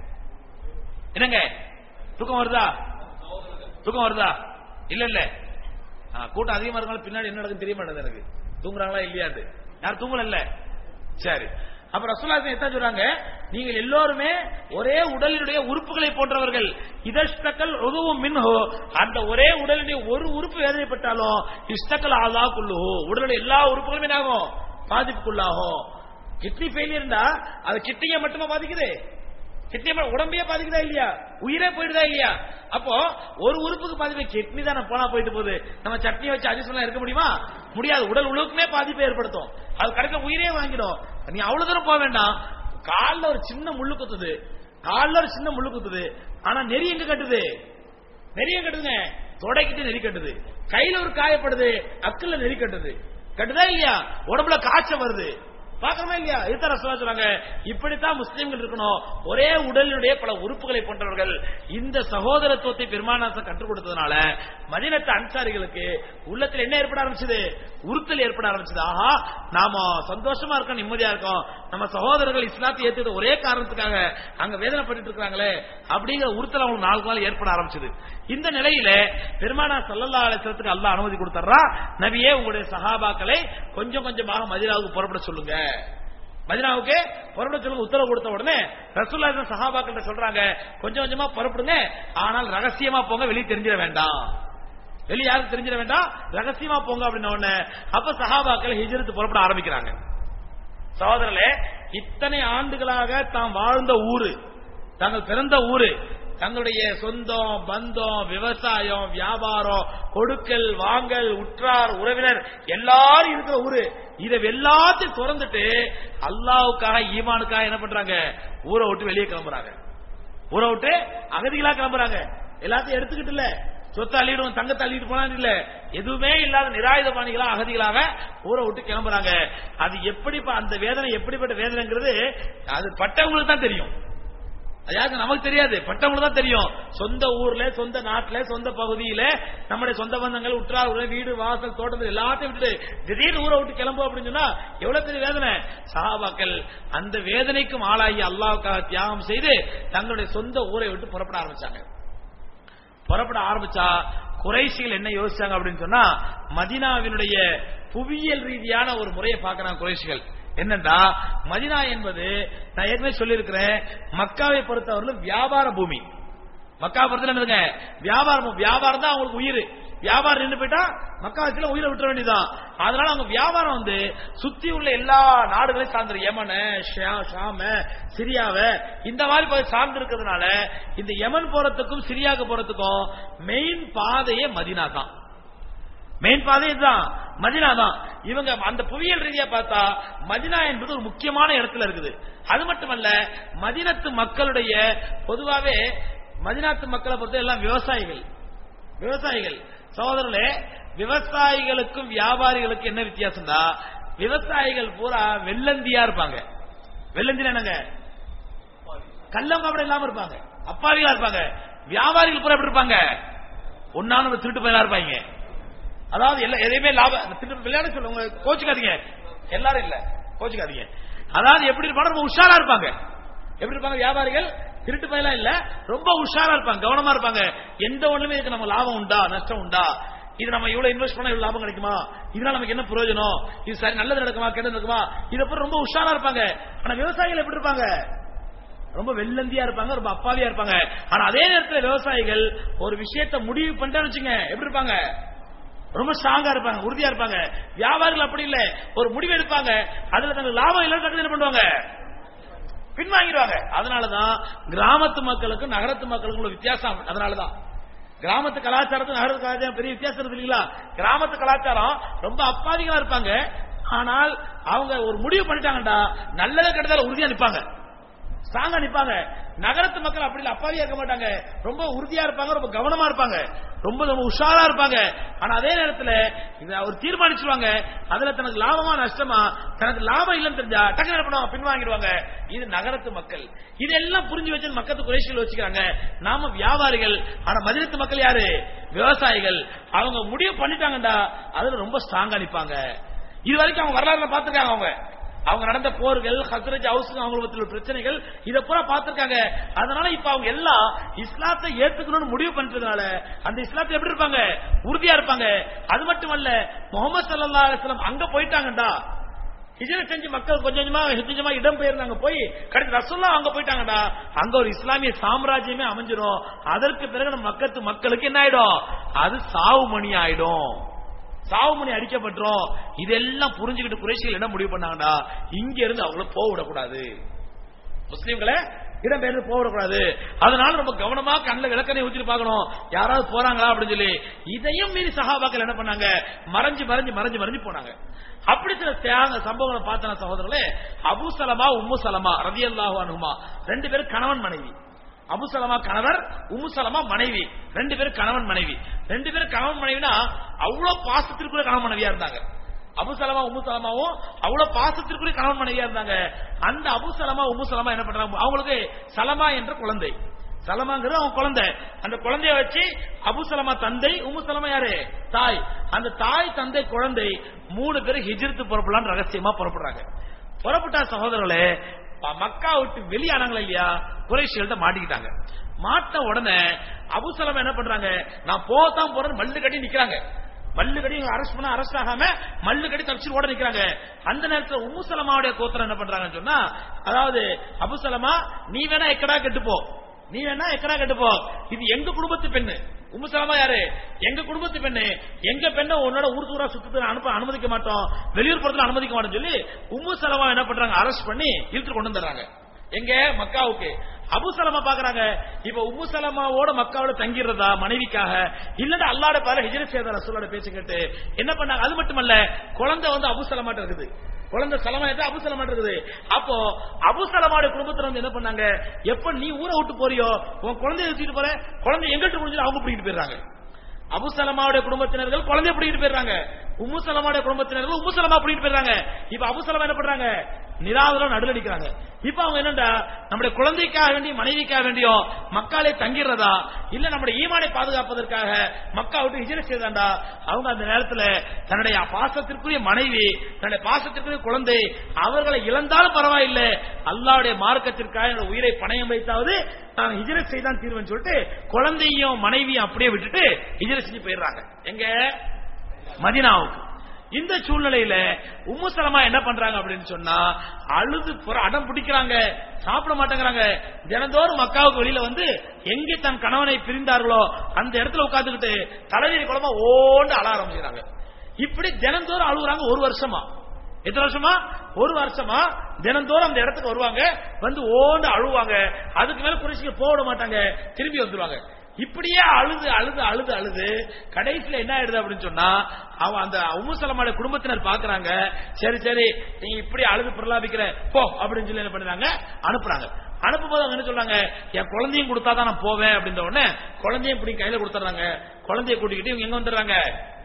Speaker 1: என்னங்க தூக்கம் வருதா தூக்கம் வருதா இல்ல இல்ல ஆ, கூட்டம் அதிகமா இருந்தாலும் பின்னாடி என்ன நடக்குன்னு தெரிய மாட்டேங்குது எனக்கு தூங்குறாங்களா இல்லையாது யார் தூங்கல இல்ல சரி அப்ப ரசூலாசன் என்ன சொல்றாங்க நீங்கள் எல்லோருமே ஒரே உடலினுடைய உறுப்புகளை போன்றவர்கள் இதஷ்டக்கல் உதவும் மின்ஹோ அந்த ஒரே உடலினுடைய ஒரு உறுப்பு வேதனைப்பட்டாலும் இஷ்டக்கல் ஆதா குள்ளுஹோ உடலுடைய எல்லா உறுப்புகளுமே என்ன ஆகும் பாதிப்புக்குள்ளாகும் கிட்னி ஃபெயிலியர்னா அது கிட்னியை மட்டுமா பாதிக்குது கிட்னி உடம்பையே பாதிக்குதா இல்லையா உயிரே போயிடுதா இல்லையா அப்போ ஒரு உறுப்புக்கு பாதிப்பு கிட்னி தானே போனா போயிட்டு போகுது நம்ம சட்னி வச்சு அட்ஜஸ்ட் இருக்க முடியுமா முடியாது உடல் உழுவுக்குமே பாதிப்பை ஏற்படுத்தும் அது கடைசியில உயிரே வாங்கிடும் நீ அவ்வளவு தூரம் போக வேண்டாம் கால்ல ஒரு சின்ன முள்ளு குத்துது கால்ல ஒரு சின்ன முள்ளு குத்துது ஆனா நெறி எங்க கட்டுது நெறிய கட்டுதுங்க தொடைக்கிட்டு நெறி கட்டுது கையில ஒரு காயப்படுது அக்குல நெறி கட்டுது கட்டுதா இல்லையா உடம்புல காய்ச்சல் வருது பாக்கணுமா இல்லையா இதுதான் ரசூலா சொல்றாங்க இப்படித்தான் முஸ்லிம்கள் இருக்கணும் ஒரே உடலினுடைய பல உறுப்புகளை போன்றவர்கள் இந்த சகோதரத்துவத்தை பெருமானாசம் கற்றுக் கொடுத்ததுனால மதினத்து அன்சாரிகளுக்கு உள்ளத்தில் என்ன ஏற்பட ஆரம்பிச்சது உறுத்தல் ஏற்பட ஆரம்பிச்சது ஆஹா நாம சந்தோஷமா இருக்கோம் நிம்மதியா இருக்கோம் நம்ம சகோதரர்கள் இஸ்லாத்தை ஏத்துக்கிட்ட ஒரே காரணத்துக்காக அங்க வேதனைப்பட்டு இருக்காங்களே அப்படிங்கிற உறுத்தல் அவங்களுக்கு நாலு நாள் ஏற்பட ஆரம்பிச்சது இந்த நிலையில பெருமானா சல்லல்லா அலிஸ்லத்துக்கு அல்லாஹ் அனுமதி கொடுத்துறா நபியே உங்களுடைய சஹாபாக்களை கொஞ்சம் கொஞ்சமாக மதினாவுக்கு புறப்பட சொல்லுங்க மதினாவுக்கு புறப்பட சொல்லுங்க உத்தரவு கொடுத்த உடனே ரசூல்லா சஹாபாக்கிட்ட சொல்றாங்க கொஞ்சம் கொஞ்சமா புறப்படுங்க ஆனால் ரகசியமா போங்க வெளியே தெரிஞ்சிட வேண்டாம் வெளியே யாருக்கு தெரிஞ்சிட வேண்டாம் ரகசியமா போங்க அப்படின்ன உடனே அப்ப சஹாபாக்கள் ஹிஜ்ரத்து புறப்பட ஆரம்பிக்கிறாங்க சகோதரர்களே இத்தனை ஆண்டுகளாக தாம் வாழ்ந்த ஊரு தாங்கள் பிறந்த ஊரு
Speaker 2: தங்களுடைய சொந்தம் பந்தம் விவசாயம் வியாபாரம் கொடுக்கல் வாங்கல் உற்றார் உறவினர் எல்லாரும் இருக்கிற ஊரு இதை எல்லாத்தையும் திறந்துட்டு அல்லாவுக்காக ஈமானுக்காக என்ன பண்றாங்க ஊரை விட்டு வெளியே கிளம்புறாங்க ஊரை விட்டு அகதிகளா கிளம்புறாங்க எல்லாத்தையும் எடுத்துக்கிட்டு இல்ல சொத்தை அள்ளிடுவோம் தங்கத்தை அள்ளிட்டு போனான்னு இல்ல எதுவுமே இல்லாத நிராயுதபாணிகளா அகதிகளாக ஊரை விட்டு கிளம்புறாங்க அது எப்படி அந்த வேதனை எப்படிப்பட்ட வேதனைங்கிறது அது பட்டவங்களுக்கு தான் தெரியும் அதாவது நமக்கு தெரியாது பட்டவங்களுக்கு தான் தெரியும் சொந்த ஊர்ல சொந்த நாட்டுல சொந்த பகுதியில நம்முடைய சொந்த பந்தங்கள் உற்றார் உறவு வீடு வாசல் தோட்டத்தில் எல்லாத்தையும் விட்டுட்டு திடீர்னு ஊரை விட்டு கிளம்பும் அப்படின்னு சொன்னா எவ்வளவு பெரிய வேதனை சஹாபாக்கள் அந்த வேதனைக்கும் ஆளாகி அல்லாவுக்காக தியாகம் செய்து தங்களுடைய சொந்த ஊரை விட்டு புறப்பட ஆரம்பிச்சாங்க புறப்பட ஆரம்பிச்சா குறைசிகள் என்ன யோசிச்சாங்க அப்படின்னு சொன்னா மதினாவினுடைய புவியியல் ரீதியான ஒரு முறையை பார்க்கறாங்க குறைசிகள் என்னண்டா மதினா என்பது நான் ஏற்கனவே சொல்லியிருக்கிறேன் மக்காவை பொறுத்தவரையிலும் வியாபார பூமி மக்கா பொறுத்தல என்னதுங்க வியாபாரம் வியாபாரம் தான் அவங்களுக்கு உயிர் வியாபாரம் நின்று போயிட்டா மக்காவத்துல உயிரை விட்டுற வேண்டியதான் அதனால அவங்க வியாபாரம் வந்து சுத்தி உள்ள எல்லா நாடுகளையும் சார்ந்து யமன ஷாம சிரியாவ இந்த மாதிரி போய் சார்ந்து இருக்கிறதுனால இந்த யமன் போறதுக்கும் சிரியாவுக்கு போறதுக்கும் மெயின் பாதையே மதினா தான் மெயின் பாதை இதுதான் மதினா தான் இவங்க அந்த புவியியல் ரீதியா பார்த்தா மதினா என்பது ஒரு முக்கியமான இடத்துல இருக்குது அது மட்டுமல்ல மதினத்து மக்களுடைய பொதுவாவே மதினாத்து மக்களை பொறுத்த எல்லாம் விவசாயிகள் விவசாயிகள் சகோதரர்களே விவசாயிகளுக்கும் வியாபாரிகளுக்கும் என்ன வித்தியாசம்டா விவசாயிகள் பூரா வெள்ளந்தியா இருப்பாங்க வெள்ளந்தினா என்னங்க கள்ளம் கபடம் இல்லாம இருப்பாங்க அப்பாவிகளா இருப்பாங்க வியாபாரிகள் பூரா எப்படி இருப்பாங்க ஒன்னான திருட்டு பயிலா இருப்பாங்க அதாவது எல்லா எதையுமே லாபம் திருட்டு விளையாட சொல்லுங்க கோச்சுக்காதீங்க எல்லாரும் இல்ல கோச்சுக்காதீங்க அதாவது எப்படி இருப்பாங்க ரொம்ப உஷாரா இருப்பாங்க எப்படி இருப்பாங்க வியாபாரிகள் திருட்டு பயலா இல்ல ரொம்ப உஷாரா இருப்பாங்க கவனமா இருப்பாங்க எந்த ஒண்ணுமே இதுக்கு நம்ம லாபம் உண்டா நஷ்டம் உண்டா இது நம்ம இவ்வளவு இன்வெஸ்ட் பண்ணா இவ்வளவு லாபம் கிடைக்குமா இதனால நமக்கு என்ன பிரயோஜனம் இது சரி நல்லது நடக்குமா கெட்டது நடக்குமா இதை பத்தி ரொம்ப உஷாரா இருப்பாங்க ஆனா விவசாயிகள் எப்படி இருப்பாங்க ரொம்ப வெள்ளந்தியா இருப்பாங்க ரொம்ப அப்பாவியா இருப்பாங்க ஆனா அதே நேரத்தில் விவசாயிகள் ஒரு விஷயத்தை முடிவு பண்ணிட்டா வச்சுங்க எப்படி இருப்பாங்க ரொம்ப ஸ்ட்ராங்கா இருப்பாங்க உறுதியா இருப்பாங்க வியாபாரிகள் அப்படி இல்ல ஒரு முடிவு எடுப்பாங்க அதுல தங்களுக்கு லாபம் இல்ல என்ன பண்ணுவாங்க பின்வாங்கிடுவாங்க அதனாலதான் கிராமத்து மக்களுக்கும் நகரத்து மக்களுக்கும் உள்ள வித்தியாசம் அதனாலதான் கிராமத்து கலாச்சாரத்துக்கு நகரத்து கலாச்சாரம் பெரிய வித்தியாசம் இருக்கு இல்லைங்களா கிராமத்து கலாச்சாரம் ரொம்ப அப்பாவிகளா இருப்பாங்க ஆனால் அவங்க ஒரு முடிவு பண்ணிட்டாங்கடா நல்லத கெட்டதால உறுதியா நிப்பாங்க ஸ்ட்ராங்கா நிப்பாங்க நகரத்து மக்கள் அப்படி இல்ல அப்பாவியா இருக்க மாட்டாங்க ரொம்ப உறுதியா இருப்பாங்க ரொம்ப கவனமா இருப்பாங்க ரொம்ப ரொம்ப உஷாரா இருப்பாங்க ஆனா அதே நேரத்தில் இதை அவர் தீர்மானிச்சிருவாங்க அதுல தனக்கு லாபமா நஷ்டமா தனக்கு லாபம் இல்லைன்னு தெரிஞ்சா டக்கு என்ன பண்ணுவாங்க பின்வாங்கிடுவாங்க இது நகரத்து மக்கள் இதெல்லாம் புரிஞ்சு வச்சு மக்கத்து குறைசிகள் வச்சுக்கிறாங்க நாம வியாபாரிகள் ஆனா மதினத்து மக்கள் யாரு விவசாயிகள் அவங்க முடிவு பண்ணிட்டாங்கடா அதுல ரொம்ப ஸ்ட்ராங்கா நிப்பாங்க இது வரைக்கும் அவங்க வரலாறுல பாத்துருக்காங்க அவங்க அவங்க நடந்த போர்கள் ஹசரஜ் ஹவுஸ் அவங்க பிரச்சனைகள் இத பூரா பார்த்திருக்காங்க அதனால இப்ப அவங்க எல்லாம் இஸ்லாத்தை ஏத்துக்கணும்னு முடிவு பண்றதுனால அந்த இஸ்லாத்தை எப்படி இருப்பாங்க உறுதியா இருப்பாங்க அது மட்டுமல்ல முகமது சல்லா அலிஸ்லாம் அங்க போயிட்டாங்கடா ஹிஜர செஞ்சு மக்கள் கொஞ்சம் கொஞ்சமா கொஞ்சமா இடம் பெயர்ந்தாங்க போய் கடைசி ரசோல்லா அங்க போயிட்டாங்கடா அங்க ஒரு இஸ்லாமிய சாம்ராஜ்யமே அமைஞ்சிரும் அதற்கு பிறகு நம்ம மக்கத்து மக்களுக்கு என்ன ஆயிடும் அது சாவு மணி ஆயிடும் சாவுமணி அடிக்கப்பட்டோம் இதெல்லாம் புரிஞ்சுக்கிட்டு குறைசிகள் என்ன முடிவு பண்ணாங்கடா இங்க இருந்து அவங்கள போக விடக்கூடாது முஸ்லீம்களை இடம் பெயர்ந்து போக விடக்கூடாது அதனால ரொம்ப கவனமா கண்ணில் விளக்கனை ஊற்றி பார்க்கணும் யாராவது போறாங்களா அப்படின்னு சொல்லி இதையும் மீறி சகாபாக்கள் என்ன பண்ணாங்க மறைஞ்சு மறைஞ்சு மறைஞ்சு மறைஞ்சு போனாங்க அப்படி சில தியாக சம்பவங்களை பார்த்தன சகோதரர்களே அபு சலமா உம்மு சலமா ரதி அல்லாஹு அனுமா ரெண்டு பேரும் கணவன் மனைவி அபு சலமா கணவர் உம்மு சலமா மனைவி ரெண்டு பேரும் கணவன் மனைவி ரெண்டு பேரும் கணவன் மனைவினா அவ்வளவு பாசத்திற்குள்ள கணவன் மனைவியா இருந்தாங்க அபு சலமா உம்மு சலமாவும் அவ்வளவு பாசத்திற்குரிய கணவன் மனைவியா இருந்தாங்க அந்த அபு சலமா உம்மு சலமா என்ன பண்றாங்க அவங்களுக்கு சலமா என்ற குழந்தை சலமாங்கிறது அவங்க குழந்தை அந்த குழந்தைய வச்சு அபு சலமா தந்தை உம்மு சலமா யாரு தாய் அந்த தாய் தந்தை குழந்தை மூணு பேரும் ஹிஜ்ரத்து புறப்படலாம் ரகசியமா புறப்படுறாங்க புறப்பட்டா சகோதரர்களே மக்கா விட்டு வெளியானாங்களா இல்லையா குறைஷிகள்ட்ட மாட்டிக்கிட்டாங்க மாட்ட உடனே அபுசலம் என்ன பண்றாங்க நான் போதான் போறேன்னு மல்லு கட்டி நிக்கிறாங்க மல்லு கட்டி அரெஸ்ட் பண்ண அரெஸ்ட் ஆகாம மல்லு கட்டி தப்பிச்சு ஓட நிக்கிறாங்க அந்த நேரத்தில் உம்முசலமாவுடைய கோத்திரம் என்ன பண்றாங்கன்னு சொன்னா அதாவது அபுசலமா நீ வேணா எக்கடா கெட்டுப்போ நீ வேணா எக்கடா கெட்டுப்போ இது எங்க குடும்பத்து பெண்ணு உம்முசலமா யாரு எங்க குடும்பத்து பெண்ணு எங்க பெண்ணை உன்னோட ஊர் தூரா சுத்தத்தை அனுப்ப அனுமதிக்க மாட்டோம் வெளியூர் படத்துல அனுமதிக்க மாட்டோம் சொல்லி உம்மு சலமா என்ன பண்றாங்க அரெஸ்ட் பண்ணி இழுத்து கொண்டு வந்துடுறாங்க எங்க மக்காவுக்கு அபு சலமா பாக்குறாங்க இப்ப உம்மு சலமாவோட மக்காவோட தங்கிடுறதா மனைவிக்காக இல்லன்னா அல்லாட பாரு ஹிஜரத் செய்த ரசூலோட பேச்சு கேட்டு என்ன பண்ணாங்க அது மட்டுமல்ல குழந்தை வந்து அபு சலமாட்ட இருக்குது குழந்தை சலமா அபு சலமா இருக்குது அப்போ அபு சலமாட குடும்பத்துல வந்து என்ன பண்ணாங்க எப்ப நீ ஊரை விட்டு போறியோ உன் குழந்தைய வச்சுட்டு போற குழந்தை எங்கிட்ட முடிஞ்சு அவங்க பிடிக்கிட்டு போயிடுறாங்க அபு சலமாவுடைய குடும்பத்தினர்கள் குழந்தைய பிடிக்கிட்டு போயிடுறாங்க உம்மு சலமாவுடைய குடும்பத்தினர்கள் உம்மு சலமா பிடிக்கிட்டு போயிடுறாங்க இப்ப அபு சலமா என்ன பண்றாங்க நிராதரம் நடுலடிக்கிறாங்க இப்ப அவங்க என்னண்டா நம்முடைய குழந்தைக்காக வேண்டி மனைவிக்காக வேண்டியோ மக்காலே தங்கிடுறதா இல்ல நம்முடைய ஈமானை பாதுகாப்பதற்காக மக்கா விட்டு ஹிஜர செய்தாண்டா அவங்க அந்த நேரத்துல தன்னுடைய பாசத்திற்குரிய மனைவி தன்னுடைய பாசத்திற்குரிய குழந்தை அவர்களை இழந்தாலும் பரவாயில்லை அல்லாவுடைய மார்க்கத்திற்காக என்னோட உயிரை பணயம் வைத்தாவது நான் ஹிஜரத் செய்தான் தீர்வுன்னு சொல்லிட்டு குழந்தையும் மனைவியும் அப்படியே விட்டுட்டு ஹிஜரத் செஞ்சு போயிடுறாங்க எங்க மதினாவுக்கு இந்த சூழ்நிலையில உம்மு சலமா என்ன பண்றாங்க அப்படின்னு சொன்னா அழுது புற அடம் பிடிக்கிறாங்க சாப்பிட மாட்டேங்கிறாங்க தினந்தோறும் மக்காவுக்கு வெளியில வந்து எங்கே தன் கணவனை பிரிந்தார்களோ அந்த இடத்துல உட்கார்ந்துகிட்டு தலைவலி குழம்பா ஓண்டு அழ ஆரம்பிக்கிறாங்க இப்படி தினந்தோறும் அழுகுறாங்க ஒரு வருஷமா எத்தனை வருஷமா ஒரு வருஷமா தினந்தோறும் அந்த இடத்துக்கு வருவாங்க வந்து ஓண்டு அழுவாங்க அதுக்கு மேல குறைச்சிக்க போக விட மாட்டாங்க திரும்பி வந்துருவாங்க இப்படியே அழுது அழுது அழுது அழுது கடைசியில என்ன ஆயிடுது அப்படின்னு சொன்னா அவன் அந்த உமுசலமான குடும்பத்தினர் பாக்குறாங்க சரி சரி நீ இப்படி அழுது பிரலாபிக்கிற போ அப்படின்னு சொல்லி என்ன பண்றாங்க அனுப்புறாங்க அனுப்பும்போது அவங்க என்ன சொல்றாங்க என் குழந்தையும் கொடுத்தா தான் நான் போவேன் அப்படின்ற உடனே குழந்தையும் இப்படி கையில கொடுத்துறாங்க குழந்தைய கூட்டிக்கிட்டு இவங்க எங்க வந்துடுறாங்க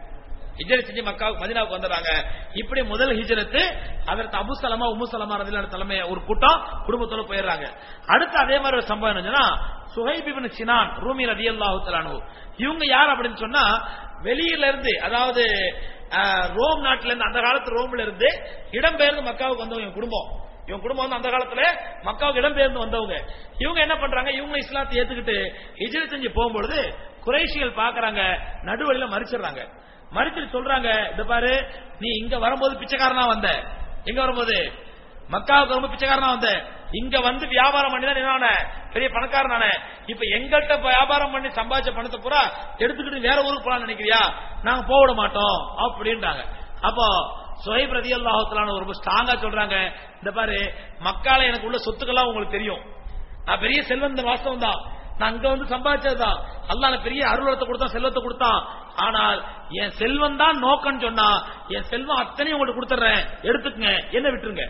Speaker 2: ஹிஜரத் செஞ்சு மக்காவுக்கு மதினாவுக்கு வந்துடுறாங்க இப்படி முதல் ஹிஜரத்து அதற்கு அபு சலமா உம்மு சலமா ரதிலான தலைமை ஒரு கூட்டம் குடும்பத்தோட போயிடுறாங்க அடுத்து அதே மாதிரி ஒரு சம்பவம் என்னன்னா சுஹைபிபின் சினான் ரூமி ரதி அல்லாஹு இவங்க யார் அப்படின்னு சொன்னா வெளியில இருந்து அதாவது அஹ், ரோம் நாட்டுல இருந்து அந்த காலத்து ரோம்ல இருந்து இடம்பெயர்ந்து மக்காவுக்கு வந்தவங்க இவங்க குடும்பம் இவங்க குடும்பம் வந்து அந்த காலத்துல மக்காவுக்கு இடம்பெயர்ந்து வந்தவங்க இவங்க என்ன பண்றாங்க இவங்க இஸ்லாத்தை ஏத்துக்கிட்டு ஹிஜ்ரத் செஞ்சு போகும்பொழுது குறைஷிகள் பாக்குறாங்க நடுவழியில மறிச்சிடுறாங்க மறிச்சிட்டு சொல்றாங்க இந்த பாரு நீ இங்க வரும்போது பிச்சைக்காரனா வந்த எங்க வரும்போது மக்காவுக்கு வரும்போது பிச்சைக்காரனா வந்த இங்க வந்து வியாபாரம் பண்ணி தான் என்ன பெரிய பணக்காரனான இப்ப எங்கள்கிட்ட வியாபாரம் பண்ணி சம்பாதிச்ச பணத்தை பூரா எடுத்துக்கிட்டு வேற ஊருக்கு போலாம் நினைக்கிறியா நாங்க போக விட மாட்டோம் அப்படின்றாங்க அப்போ சுஹைப் ரதி அல்லாஹத்தலான ரொம்ப ஸ்ட்ராங்கா சொல்றாங்க இந்த பாரு மக்கால எனக்கு உள்ள சொத்துக்கெல்லாம் உங்களுக்கு தெரியும் நான் பெரிய செல்வந்த வாஸ்தவம் தான் நான் அங்க வந்து சம்பாதிச்சதுதான் அல்லாஹ் எனக்கு பெரிய அருளத்தை கொடுத்தான் செல்வத்தை கொடுத்தான் ஆனால் என் செல்வம் தான் நோக்கம்னு சொன்னா என் செல்வம் அத்தனையும் உங்களுக்கு கொடுத்துறேன் எடுத்துக்கங்க என்ன விட்டுருங்க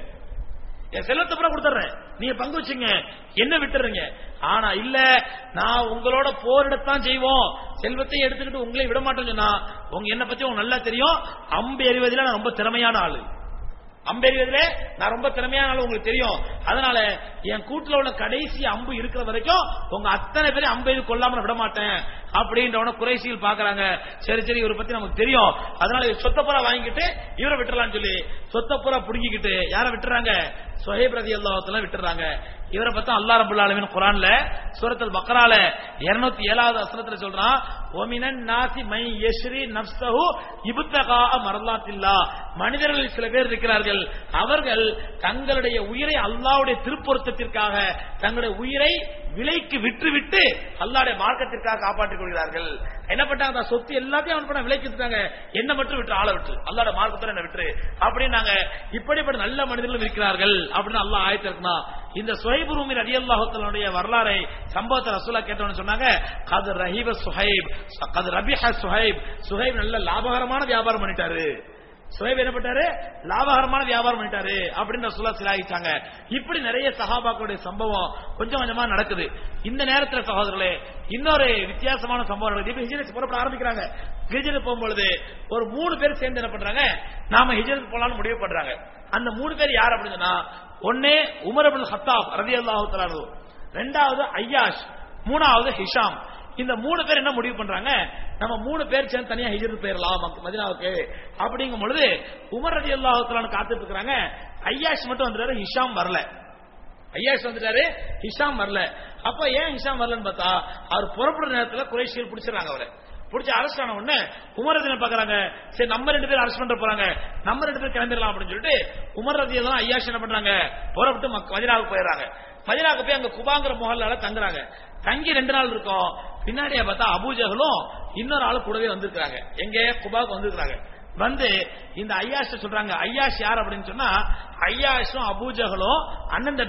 Speaker 2: என் செல்வத்தை பூரா கொடுத்துறேன் நீங்க பங்கு வச்சுங்க என்ன விட்டுறீங்க ஆனா இல்ல நான் உங்களோட போரிடத்தான் செய்வோம் செல்வத்தை எடுத்துக்கிட்டு உங்களை விட மாட்டேன்னு சொன்னா உங்க என்ன பத்தி உங்களுக்கு நல்லா தெரியும் அம்பு எறிவதில் நான் ரொம்ப திறமையான ஆளு அம்பெறிவதிலே நான் ரொம்ப திறமையான ஆளு உங்களுக்கு தெரியும் அதனால என் கூட்டுல உள்ள கடைசி அம்பு இருக்கிற வரைக்கும் உங்க அத்தனை பேரையும் அம்பெய்து கொல்லாம நான் விட மாட்டேன் அப்படின்றவன குறைசியில் பாக்குறாங்க சரி சரி இவரை பத்தி நமக்கு தெரியும் அதனால இவர் சொத்த பூரா வாங்கிட்டு இவரை விட்டுறலாம்னு சொல்லி சொத்த பூரா புடுங்கிக்கிட்டு யாரை விட்டுறாங்க சொஹேப் ரதி அல்லாஹத்தெல்லாம் விட்டுறாங்க இவரை பத்தி அல்லா ரபுல் ஆலமின் குரான்ல சூரத்துல் பக்ரால 207வது ஏழாவது வசனத்துல சொல்றான் ஒமினன் நாசி மை யஸ்ரி நப்சஹு இபுத்தகா மரலாத்தில்லா மனிதர்களில் சில பேர் இருக்கிறார்கள் அவர்கள் தங்களுடைய உயிரை அல்லாஹ்வுடைய திருப்பொருத்தத்திற்காக தங்களுடைய உயிரை விலைக்கு விற்று விட்டு அல்லாஹ்வுடைய மார்க்கத்திற்காக காப்பாற்றிக் கொள்கிறார்கள் என்ன பண்ணாங்க அந்த சொத்து எல்லாத்தையும் அவன் பண்ண விலைக்கு வித்துட்டாங்க என்ன மட்டும் விட்டு ஆளை விட்டு அல்லாட மார்க்கத்தோட என்ன விட்டு அப்படின்னாங்க இப்படிப்பட்ட நல்ல மனிதர்களும் இருக்கிறார்கள் அப்படின்னு அல்லாஹ் ஆயத்திருக்கா இந்த சுஹைப் ரூமி ரதி அல்லாஹத்தனுடைய வரலாறை சம்பவத்தை ரசூலா கேட்டவன்னு சொன்னாங்க அது ரஹீப சுஹைப் அது ரபிஹ சுஹைப் சுஹைப் நல்ல லாபகரமான வியாபாரம் பண்ணிட்டாரு சுஹைப் என்ன பண்ணிட்டாரு லாபகரமான வியாபாரம் பண்ணிட்டாரு அப்படின்னு ரசூலா சிலாகிச்சாங்க இப்படி நிறைய சஹாபாக்களுடைய சம்பவம் கொஞ்சம் கொஞ்சமா நடக்குது இந்த நேரத்துல சகோதரர்களே இன்னொரு வித்தியாசமான சம்பவம் நடக்குது இப்ப ஹிஜ்ரத் புறப்பட ஆரம்பிக்கிறாங்க ஹிஜ்ரத் போகும்பொழுது ஒரு மூணு பேர் சேர்ந்து என்ன பண்றாங்க நாம ஹிஜ்ரத் போலாம்னு முடிவு பண்றாங்க அந்த மூணு பேர் யார் அப்படின்னு சொன்னா ஒன்னே உமர் அபுல் ஹத்தாப் ரதி அல்லாஹு ரெண்டாவது ஐயாஷ் மூணாவது ஹிஷாம் இந்த மூணு பேர் என்ன முடிவு பண்றாங்க நம்ம மூணு பேர் சேர்ந்து தனியா ஹிஜ்ரத் போயிடலாம் மக்க- மதீனாவுக்கு அப்படிங்கும் பொழுது உமர் ரதி அல்லாஹு காத்துட்டு இருக்காங்க ஐயாஷ் மட்டும் வந்துட்டாரு ஹிஷாம் வரல ஐயாஷ் வந்துட்டாரு ஹிஷாம் வரல அப்ப ஏன் ஹிஷாம் வரலன்னு பார்த்தா அவர் புறப்படுற நேரத்துல குறைஷியல் பிடிச்சிடறாங்க அவரை பிடிச்சி அரெஸ்ட் ஆன உடனே உமர் ரதினை பாக்குறாங்க சரி நம்ம ரெண்டு பேரும் அரெஸ்ட் பண்ற போறாங்க நம்ம ரெண்டு பேரும் கிளம்பிடலாம் அப்படின்னு சொல்லிட்டு உமர் ரதி எல்லாம் ஐயாஷ் என்ன பண்றாங்க புறப்பட்டு மக்க- மதீனாவுக்கு போயிடுறாங்க மதீனாவுக்கு போய் அங்க குபாங்கிற மொஹல்லால தங்குறாங்க தங்கி ரெண்டு நாள் இருக்கும் பின்னாடியே பார்த்தா அபூஜகளும் இன்னொரு ஆளு கூடவே வந்திருக்காங்க எங்க குபாவுக்கு வந்திருக்காங்க வந்து இந்த ஐயாஷ் சொல்றாங்க ஐயாஷ் யார் அப்படின்னு சொன்னா ஐயாஷும் அபூஜகளும் அண்ணன் தம்பி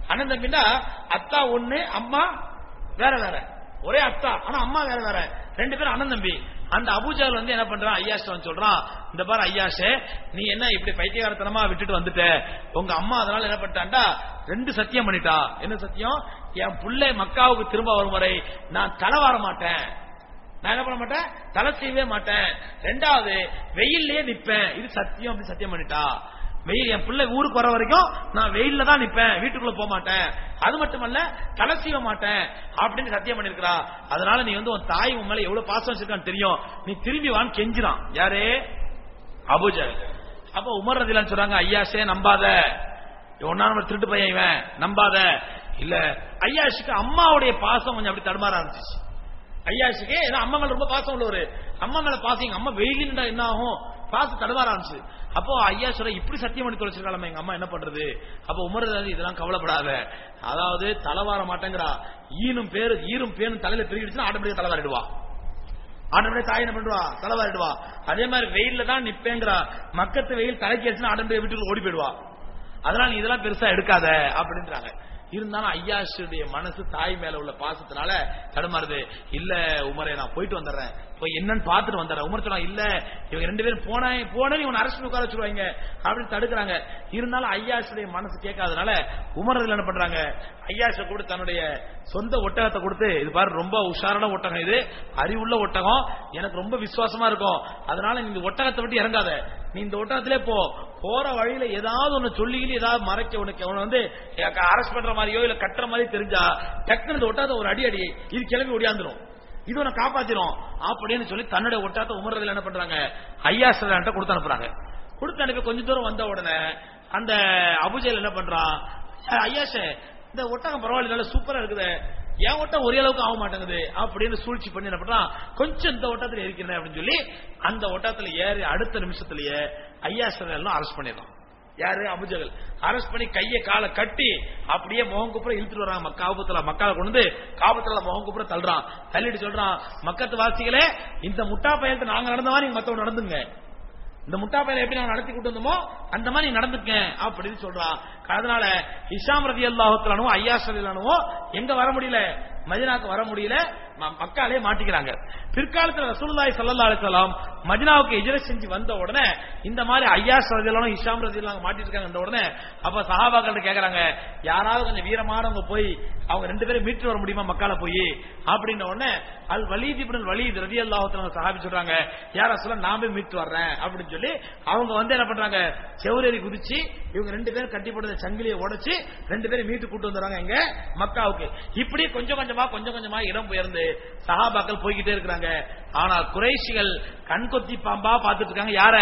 Speaker 2: அண்ணன் தம்பின்னா அத்தா ஒண்ணு அம்மா வேற வேற ஒரே அத்தா ஆனா அம்மா வேற வேற ரெண்டு பேரும் அண்ணன் தம்பி அந்த அபூஜால் வந்து என்ன பண்றான் ஐயாஷ் வந்து சொல்றான் இந்த பாரு ஐயாஷே நீ என்ன இப்படி பைத்தியகாரத்தனமா விட்டுட்டு வந்துட்ட உங்க அம்மா அதனால என்ன பண்ணிட்டான்டா ரெண்டு சத்தியம் பண்ணிட்டா என்ன சத்தியம் என் புள்ளை மக்காவுக்கு திரும்ப வரும் வரை நான் தலை வர மாட்டேன் நான் என்ன பண்ண மாட்டேன் தலை செய்யவே மாட்டேன் ரெண்டாவது வெயில்லயே நிப்பேன் இது சத்தியம் அப்படி சத்தியம் பண்ணிட்டா வெயில் என் பிள்ளை ஊருக்கு வர வரைக்கும் நான் வெயில்ல தான் நிப்பேன் வீட்டுக்குள்ள போக மாட்டேன் அது மட்டுமல்ல தலை செய்ய மாட்டேன் அப்படின்னு சத்தியம் பண்ணிருக்கிறா அதனால நீ வந்து உன் தாய் உன் மேல எவ்வளவு பாசம் வச்சிருக்கான்னு தெரியும் நீ திரும்பி வான்னு கெஞ்சிரான் யாரே அபுஜ அப்ப உமர் ரதிலான்னு சொல்றாங்க ஐயாசே நம்பாத ஒன்னா நம்ம திருட்டு பையன் இவன் நம்பாத இல்ல ஐயாஷுக்கு அம்மாவுடைய பாசம் கொஞ்சம் அப்படி தடுமாற ஆரம்பிச்சிச்சு ஐயாஷுக்கு ஏன்னா அம்மா மேல ரொம்ப பாசம் உள்ளவரு அம்மா மேல பாசம் எங்க அம்மா வெயிலின்டா என்ன ஆகும் பாசம் தடுமாற ஆரம்பிச்சு அப்போ ஐயா சொல்ற இப்படி சத்தியம் பண்ணி தொலைச்சிருக்காளமே எங்க அம்மா என்ன பண்றது அப்ப உமர் ரதி இதெல்லாம் கவலைப்படாத அதாவது தலைவார மாட்டேங்கிறா ஈனும் பேரு ஈரும் பேரும் தலையில பெருகிடுச்சுன்னா ஆட்டோமேட்டிக்கா தலைவாரிடுவா ஆட்டோமேட்டிக் தாய் என்ன பண்ணுவா தலைவாரிடுவா அதே மாதிரி வெயில்ல தான் நிப்பேங்கிறா மக்கத்து வெயில் தலைக்கு அடிச்சுன்னா ஆட்டோமேட்டிக் வீட்டுக்கு ஓடி போயிடுவா அதனால நீ இதெல்லாம் பெருசா எடுக்காத அப்படின்றாங்க இருந்தாலும் ஐயாஷுடைய மனசு தாய் மேல உள்ள பாசத்தினால தடுமாறுது இல்ல உமரே நான் போயிட்டு வந்துடுறேன் போய் என்னன்னு பார்த்துட்டு வந்துடுறேன் உமர் சொன்னா இல்ல இவங்க ரெண்டு பேரும் போன போனே இவன் அரசு உட்கார வச்சிருவாங்க அப்படின்னு தடுக்கிறாங்க இருந்தாலும் ஐயாஷுடைய மனசு கேட்காதனால உமர் அதுல என்ன பண்றாங்க ஐயாஷ கூட தன்னுடைய சொந்த ஒட்டகத்தை கொடுத்து இது பாரு ரொம்ப உஷாரான ஒட்டகம் இது அறிவுள்ள ஒட்டகம் எனக்கு ரொம்ப விசுவாசமா இருக்கும் அதனால நீ இந்த ஒட்டகத்தை விட்டு இறங்காத நீ இந்த ஒட்டகத்திலே போ போற வழியில ஏதாவது ஒண்ணு சொல்லிக்கிட்டு ஏதாவது மறைக்க உனக்கு அவனை வந்து அரெஸ்ட் பண்ற மாதிரியோ இல்ல கட்டுற மாதிரி தெரிஞ்சா டக்குனு இந்த ஒட்டகத்தை ஒரு அடி அடி இது கிளம்பி ஒடியாந்துரும் இது உன்னை காப்பாத்திரும் அப்படின்னு சொல்லி தன்னுடைய ஒட்டகத்தை உமர்றதுல என்ன பண்றாங்க ஐயா சலான்ட்ட கொடுத்து அனுப்புறாங்க கொடுத்து அனுப்பி கொஞ்ச தூரம் வந்த உடனே அந்த அபுஜேல் என்ன பண்றான் ஐயாஷே இந்த ஒட்டகம் பரவாயில்ல நல்லா சூப்பரா இருக்குது என் ஒட்டம் ஒரே அளவுக்கு ஆக மாட்டேங்குது அப்படின்னு சூழ்ச்சி பண்ணி என்ன பண்றான் கொஞ்சம் இந்த ஒட்டத்துல இருக்கிறேன் அப்படின்னு சொல்லி அந்த ஒட்டத்துல ஏறி அடுத்த நிமிஷத்திலேயே ஐயாசன் எல்லாம் அரெஸ்ட் பண்ணிடலாம் யாரு அபுஜகல் அரெஸ்ட் பண்ணி கையை காலை கட்டி அப்படியே முகம் குப்புற இழுத்துட்டு வராங்க மக்காபத்துல மக்கால கொண்டு வந்து காபத்துல முகம் குப்புற தள்ளுறான் தள்ளிட்டு சொல்றான் மக்கத்து வாசிகளே இந்த முட்டா பயணத்தை நாங்க நடந்த மாதிரி நீங்க மத்தவங்க நடந்துங்க இந்த முட்டா பையனை எப்படி நாங்க நடத்தி கூட்டு வந்தோமோ அந்த மாதிரி நீ நடந்துக்க அப்படின்னு சொல்றான் அதனால இஷாம் ரதி அல்லாஹத்தலானும் ஐயாஸ் ரதிலானும் எங்க வர முடியல மதினாக்கு வர முடியல ம- மக்காலே மாட்டிக்கிறாங்க பிற்காலத்துல ரசூலுல்லாஹி ஸல்லல்லாஹு அலைஹி வஸல்லம் மதினாவுக்கு ஹிஜ்ரத் செஞ்சு வந்த உடனே இந்த மாதிரி ஐயாஸ் ரதிலானும் இஷாம் ரதிலானும் மாட்டிருக்காங்க உடனே அப்ப சஹாபாக்கள் கேக்குறாங்க யாராவது கொஞ்சம் வீரமானவங்க போய் அவங்க ரெண்டு பேரும் மீட்டு வர முடியுமா மக்கால போய் அப்படின்ன உடனே அல் வலீத் இப்னு வலீத் ரலியல்லாஹு தஆலா சஹாபி சொல்றாங்க யார சொல்ல நான் போய் மீட்டு வர்றேன் அப்படின்னு சொல்லி அவங்க வந்து என்ன பண்றாங்க செவரேறி குதிச்சு இவங்க ரெண்டு பேரும் கட்டி போட்ட சங்கிலியை உடைச்சு ரெண்டு பேரும் மீட்டு கூட்டு வந்துறாங்க எங்க மக்காவுக்கு இப்படி கொஞ்சம் கொஞ்சமா கொஞ்சம் கொஞ்சமா இடம் பெயர்ந்து சஹாபாக்கள் போய்கிட்டே இருக்கிறாங்க ஆனா குறைஷிகள் கண் கொத்தி பாம்பா பார்த்துட்டு இருக்காங்க யார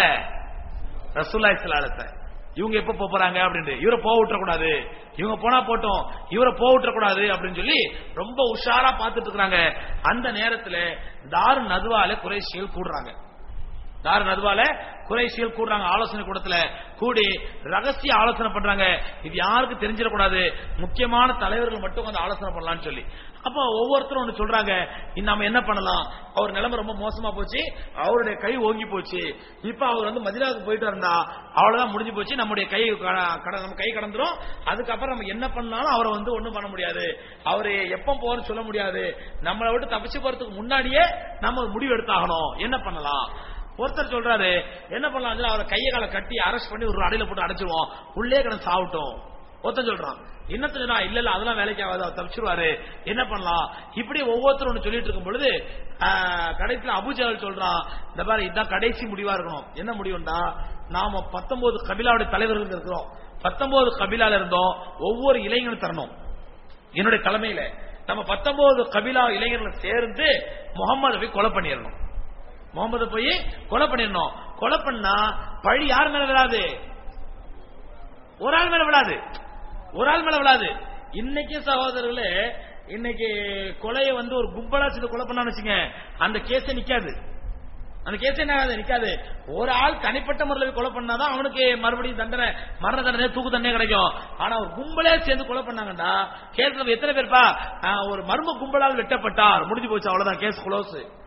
Speaker 2: ரசூல்லாய் சலாலத்தை இவங்க எப்ப போப் போறாங்க அப்படின்னு இவரை போக விட்டுற கூடாது இவங்க போனா போட்டோம் இவரை போக விட்டுற கூடாது அப்படின்னு சொல்லி ரொம்ப உஷாரா பார்த்துட்டு இருக்காங்க அந்த நேரத்துல தாரு நதுவால குறைஷிகள் கூடுறாங்க தாரு நதுவால குறைஷிகள் கூடுறாங்க ஆலோசனை கூடத்துல கூடி ரகசிய ஆலோசனை பண்றாங்க இது யாருக்கு தெரிஞ்சிடக்கூடாது முக்கியமான தலைவர்கள் மட்டும் வந்து ஆலோசனை பண்ணலாம்னு சொல்லி அப்போ ஒவ்வொருத்தரும் ஒன்று சொல்றாங்க இனி நாம என்ன பண்ணலாம் அவர் நிலைமை ரொம்ப மோசமா போச்சு அவருடைய கை ஓங்கி போச்சு இப்ப அவர் வந்து மதினாவுக்கு போயிட்டு இருந்தா அவ்வளவுதான் முடிஞ்சு போச்சு நம்முடைய கை க- கட- நம்ம கை கடந்துரும் அதுக்கப்புறம் நம்ம என்ன பண்ணாலும் அவரை வந்து ஒண்ணும் பண்ண முடியாது அவரு எப்ப போறன்னு சொல்ல முடியாது நம்மளை விட்டு தப்பிச்சு போறதுக்கு முன்னாடியே நம்ம ஒரு முடிவு எடுத்தாகணும் என்ன பண்ணலாம் ஒருத்தர் சொல்றாரு என்ன பண்ணலாம் அவரை கையை காலை கட்டி அரெஸ்ட் பண்ணி ஒரு அடையில போட்டு அடைச்சிருவோம் உள்ளே கிடந்து சாவட்டும் ஒருத்தன் சொல்றான் என்னத்துல நான் இல்ல இல்ல அதெல்லாம் வேலைக்கு ஆகாது அவர் தப்பிச்சிருவாரு என்ன பண்ணலாம் இப்படி ஒவ்வொருத்தரும் ஒண்ணு சொல்லிட்டு இருக்கும் பொழுது ஆஹ், கடைசியில அபுஜால் சொல்றான் இந்த மாதிரி இதுதான் கடைசி முடிவா இருக்கணும் என்ன முடிவுண்டா நாம பத்தொன்பது கபிலாவுடைய தலைவர்கள் இருக்கிறோம் பத்தொன்பது கபிலால இருந்தோம் ஒவ்வொரு இளைஞனும் தரணும் என்னுடைய தலைமையில நம்ம பத்தொன்பது கபிலா இளைஞர்களை சேர்ந்து முகமது போய் கொலை பண்ணிடணும் முகமது போய் கொலை பண்ணிடணும் கொலை பண்ணா பழி யார் மேல விழாது ஒரு ஆள் மேல விழாது ஒரு ஆள் மேல விழாது இன்னைக்கு சகோதரர்களே இன்னைக்கு கொலையை வந்து ஒரு கும்பலா சேர்ந்து கொலை பண்ணான்னு வச்சுங்க அந்த கேஸே நிக்காது அந்த கேஸ் என்ன ஆகாது, நிக்காது ஒரு ஆள் தனிப்பட்ட முறையில் போய் கொலை பண்ணாதான் அவனுக்கு மறுபடியும் தண்டனை மரண தண்டனை தூக்கு தண்டனை கிடைக்கும் ஆனா ஒரு கும்பலே சேர்ந்து கொலை பண்ணாங்கடா கேஸ்ல எத்தனை பேர்ப்பா ஆ, ஒரு மர்ம கும்பலால் வெட்டப்பட்டார் முடிஞ்சு போச்சு அவ்வளவுதான் கேஸ் க்ளோஸ்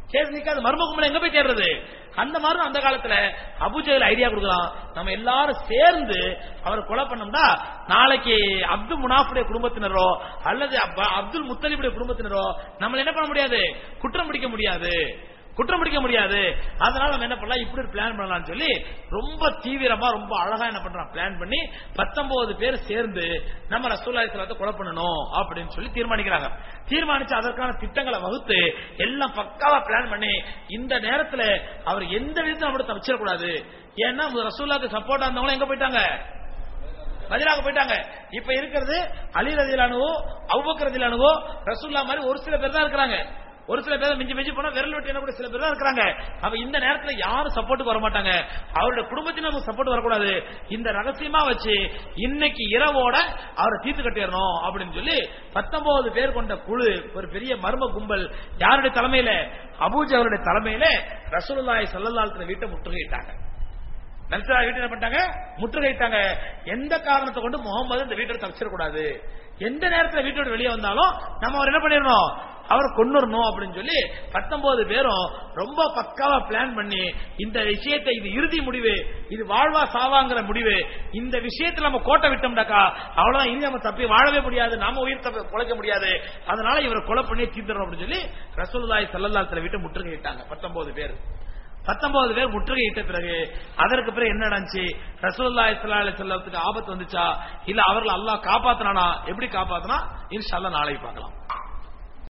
Speaker 2: சேர்ந்து நிக்காது மர்ம கும்பல எங்க போய் தேடுறது அந்த மாதிரி அந்த காலத்துல அபுஜெயில் ஐடியா கொடுக்கலாம் நம்ம எல்லாரும் சேர்ந்து அவரை கொலை பண்ணோம்னா நாளைக்கு அப்துல் முனாஃபுடைய குடும்பத்தினரோ அல்லது அப்ப- அப்துல் முத்தலிபுடைய குடும்பத்தினரோ நம்மள என்ன பண்ண முடியாது குற்றம் பிடிக்க முடியாது குற்றம் பிடிக்க முடியாது அதனால நம்ம என்ன பண்ணலாம் இப்படி ஒரு பிளான் பண்ணலாம்னு சொல்லி ரொம்ப தீவிரமா ரொம்ப அழகா என்ன பண்றோம் பிளான் பண்ணி பத்தொன்பது பேர் சேர்ந்து நம்ம ரசூல்லாய் சலாத்தை கொலை பண்ணணும் அப்படின்னு சொல்லி தீர்மானிக்கிறாங்க தீர்மானிச்சு அதற்கான திட்டங்களை வகுத்து எல்லாம் பக்காவா பிளான் பண்ணி இந்த நேரத்துல அவர் எந்த விதத்தையும் நம்மள தப்பிச்சிடக்கூடாது ஏன்னா ரசூல்லாக்கு சப்போர்ட் இருந்தவங்க எங்க போயிட்டாங்க பதிலாக போயிட்டாங்க இப்ப இருக்கிறது அலி ரதிலானுவோ அவ்வக்கர் ரதிலானுவோ ரசூல்லா மாதிரி ஒரு சில பேர் தான் இருக்கிறாங்க ஒரு சில பேர் மிஞ்சி மிஞ்சி போனா விரல் வெட்டி கூட சில பேர் தான் இருக்கிறாங்க அப்ப இந்த நேரத்துல யாரும் சப்போர்ட்டுக்கு வர மாட்டாங்க அவருடைய குடும்பத்தினர் நமக்கு சப்போர்ட் வரக்கூடாது இந்த ரகசியமா வச்சு இன்னைக்கு இரவோட அவரை தீர்த்து கட்டிடணும் அப்படின்னு சொல்லி பத்தொன்பது பேர் கொண்ட குழு ஒரு பெரிய மர்ம கும்பல் யாருடைய தலைமையில அபூஜ் அவருடைய தலைமையில ரசூலுல்லாஹி ஸல்லல்லாஹு அலைஹி வஸல்லம் வீட்டை முற்றுகையிட்டாங்க நல்சரா வீட்டை என்ன பண்ணிட்டாங்க முற்றுகையிட்டாங்க எந்த காரணத்தை கொண்டு முகமது இந்த வீட்டை தப்பிச்சிடக்கூடாது எந்த நேரத்துல வீட்டோட வெளியே வந்தாலும் நம்ம அவர் என்ன பண்ணிடணும் அவர் கொண்டுறணும் அப்படின்னு சொல்லி பத்தொன்பது பேரும் ரொம்ப பக்காவா பிளான் பண்ணி இந்த விஷயத்தை இது இறுதி முடிவு இது வாழ்வா சாவாங்கிற முடிவு இந்த விஷயத்துல நம்ம கோட்டை விட்டோம்டாக்கா அவ்வளவுதான் இனி நம்ம தப்பி வாழவே முடியாது நாம உயிர் தப்பி குலைக்க முடியாது அதனால இவரை கொலை பண்ணி தீர்த்தணும் அப்படின்னு சொல்லி ரசூலுல்லாஹி ஸல்லல்லாஹு அலைஹி வீட்டை முற்றுகையிட்டாங்க பத்தொன்பது பேர் பத்தொன்பது பேர் முற்றுகையிட்ட பிறகு அதற்கு பிறகு என்ன நடந்துச்சு ரசூலுல்லாஹி ஸல்லல்லாஹு அலைஹி வஸல்லத்துக்கு ஆபத்து வந்துச்சா இல்ல அவர்கள் அல்லாஹ் காப்பாத்துனானா எப்படி காப்பாத்துனா இன்ஷா அல்லாஹ் நாளைக்கு பார்க்கலாம்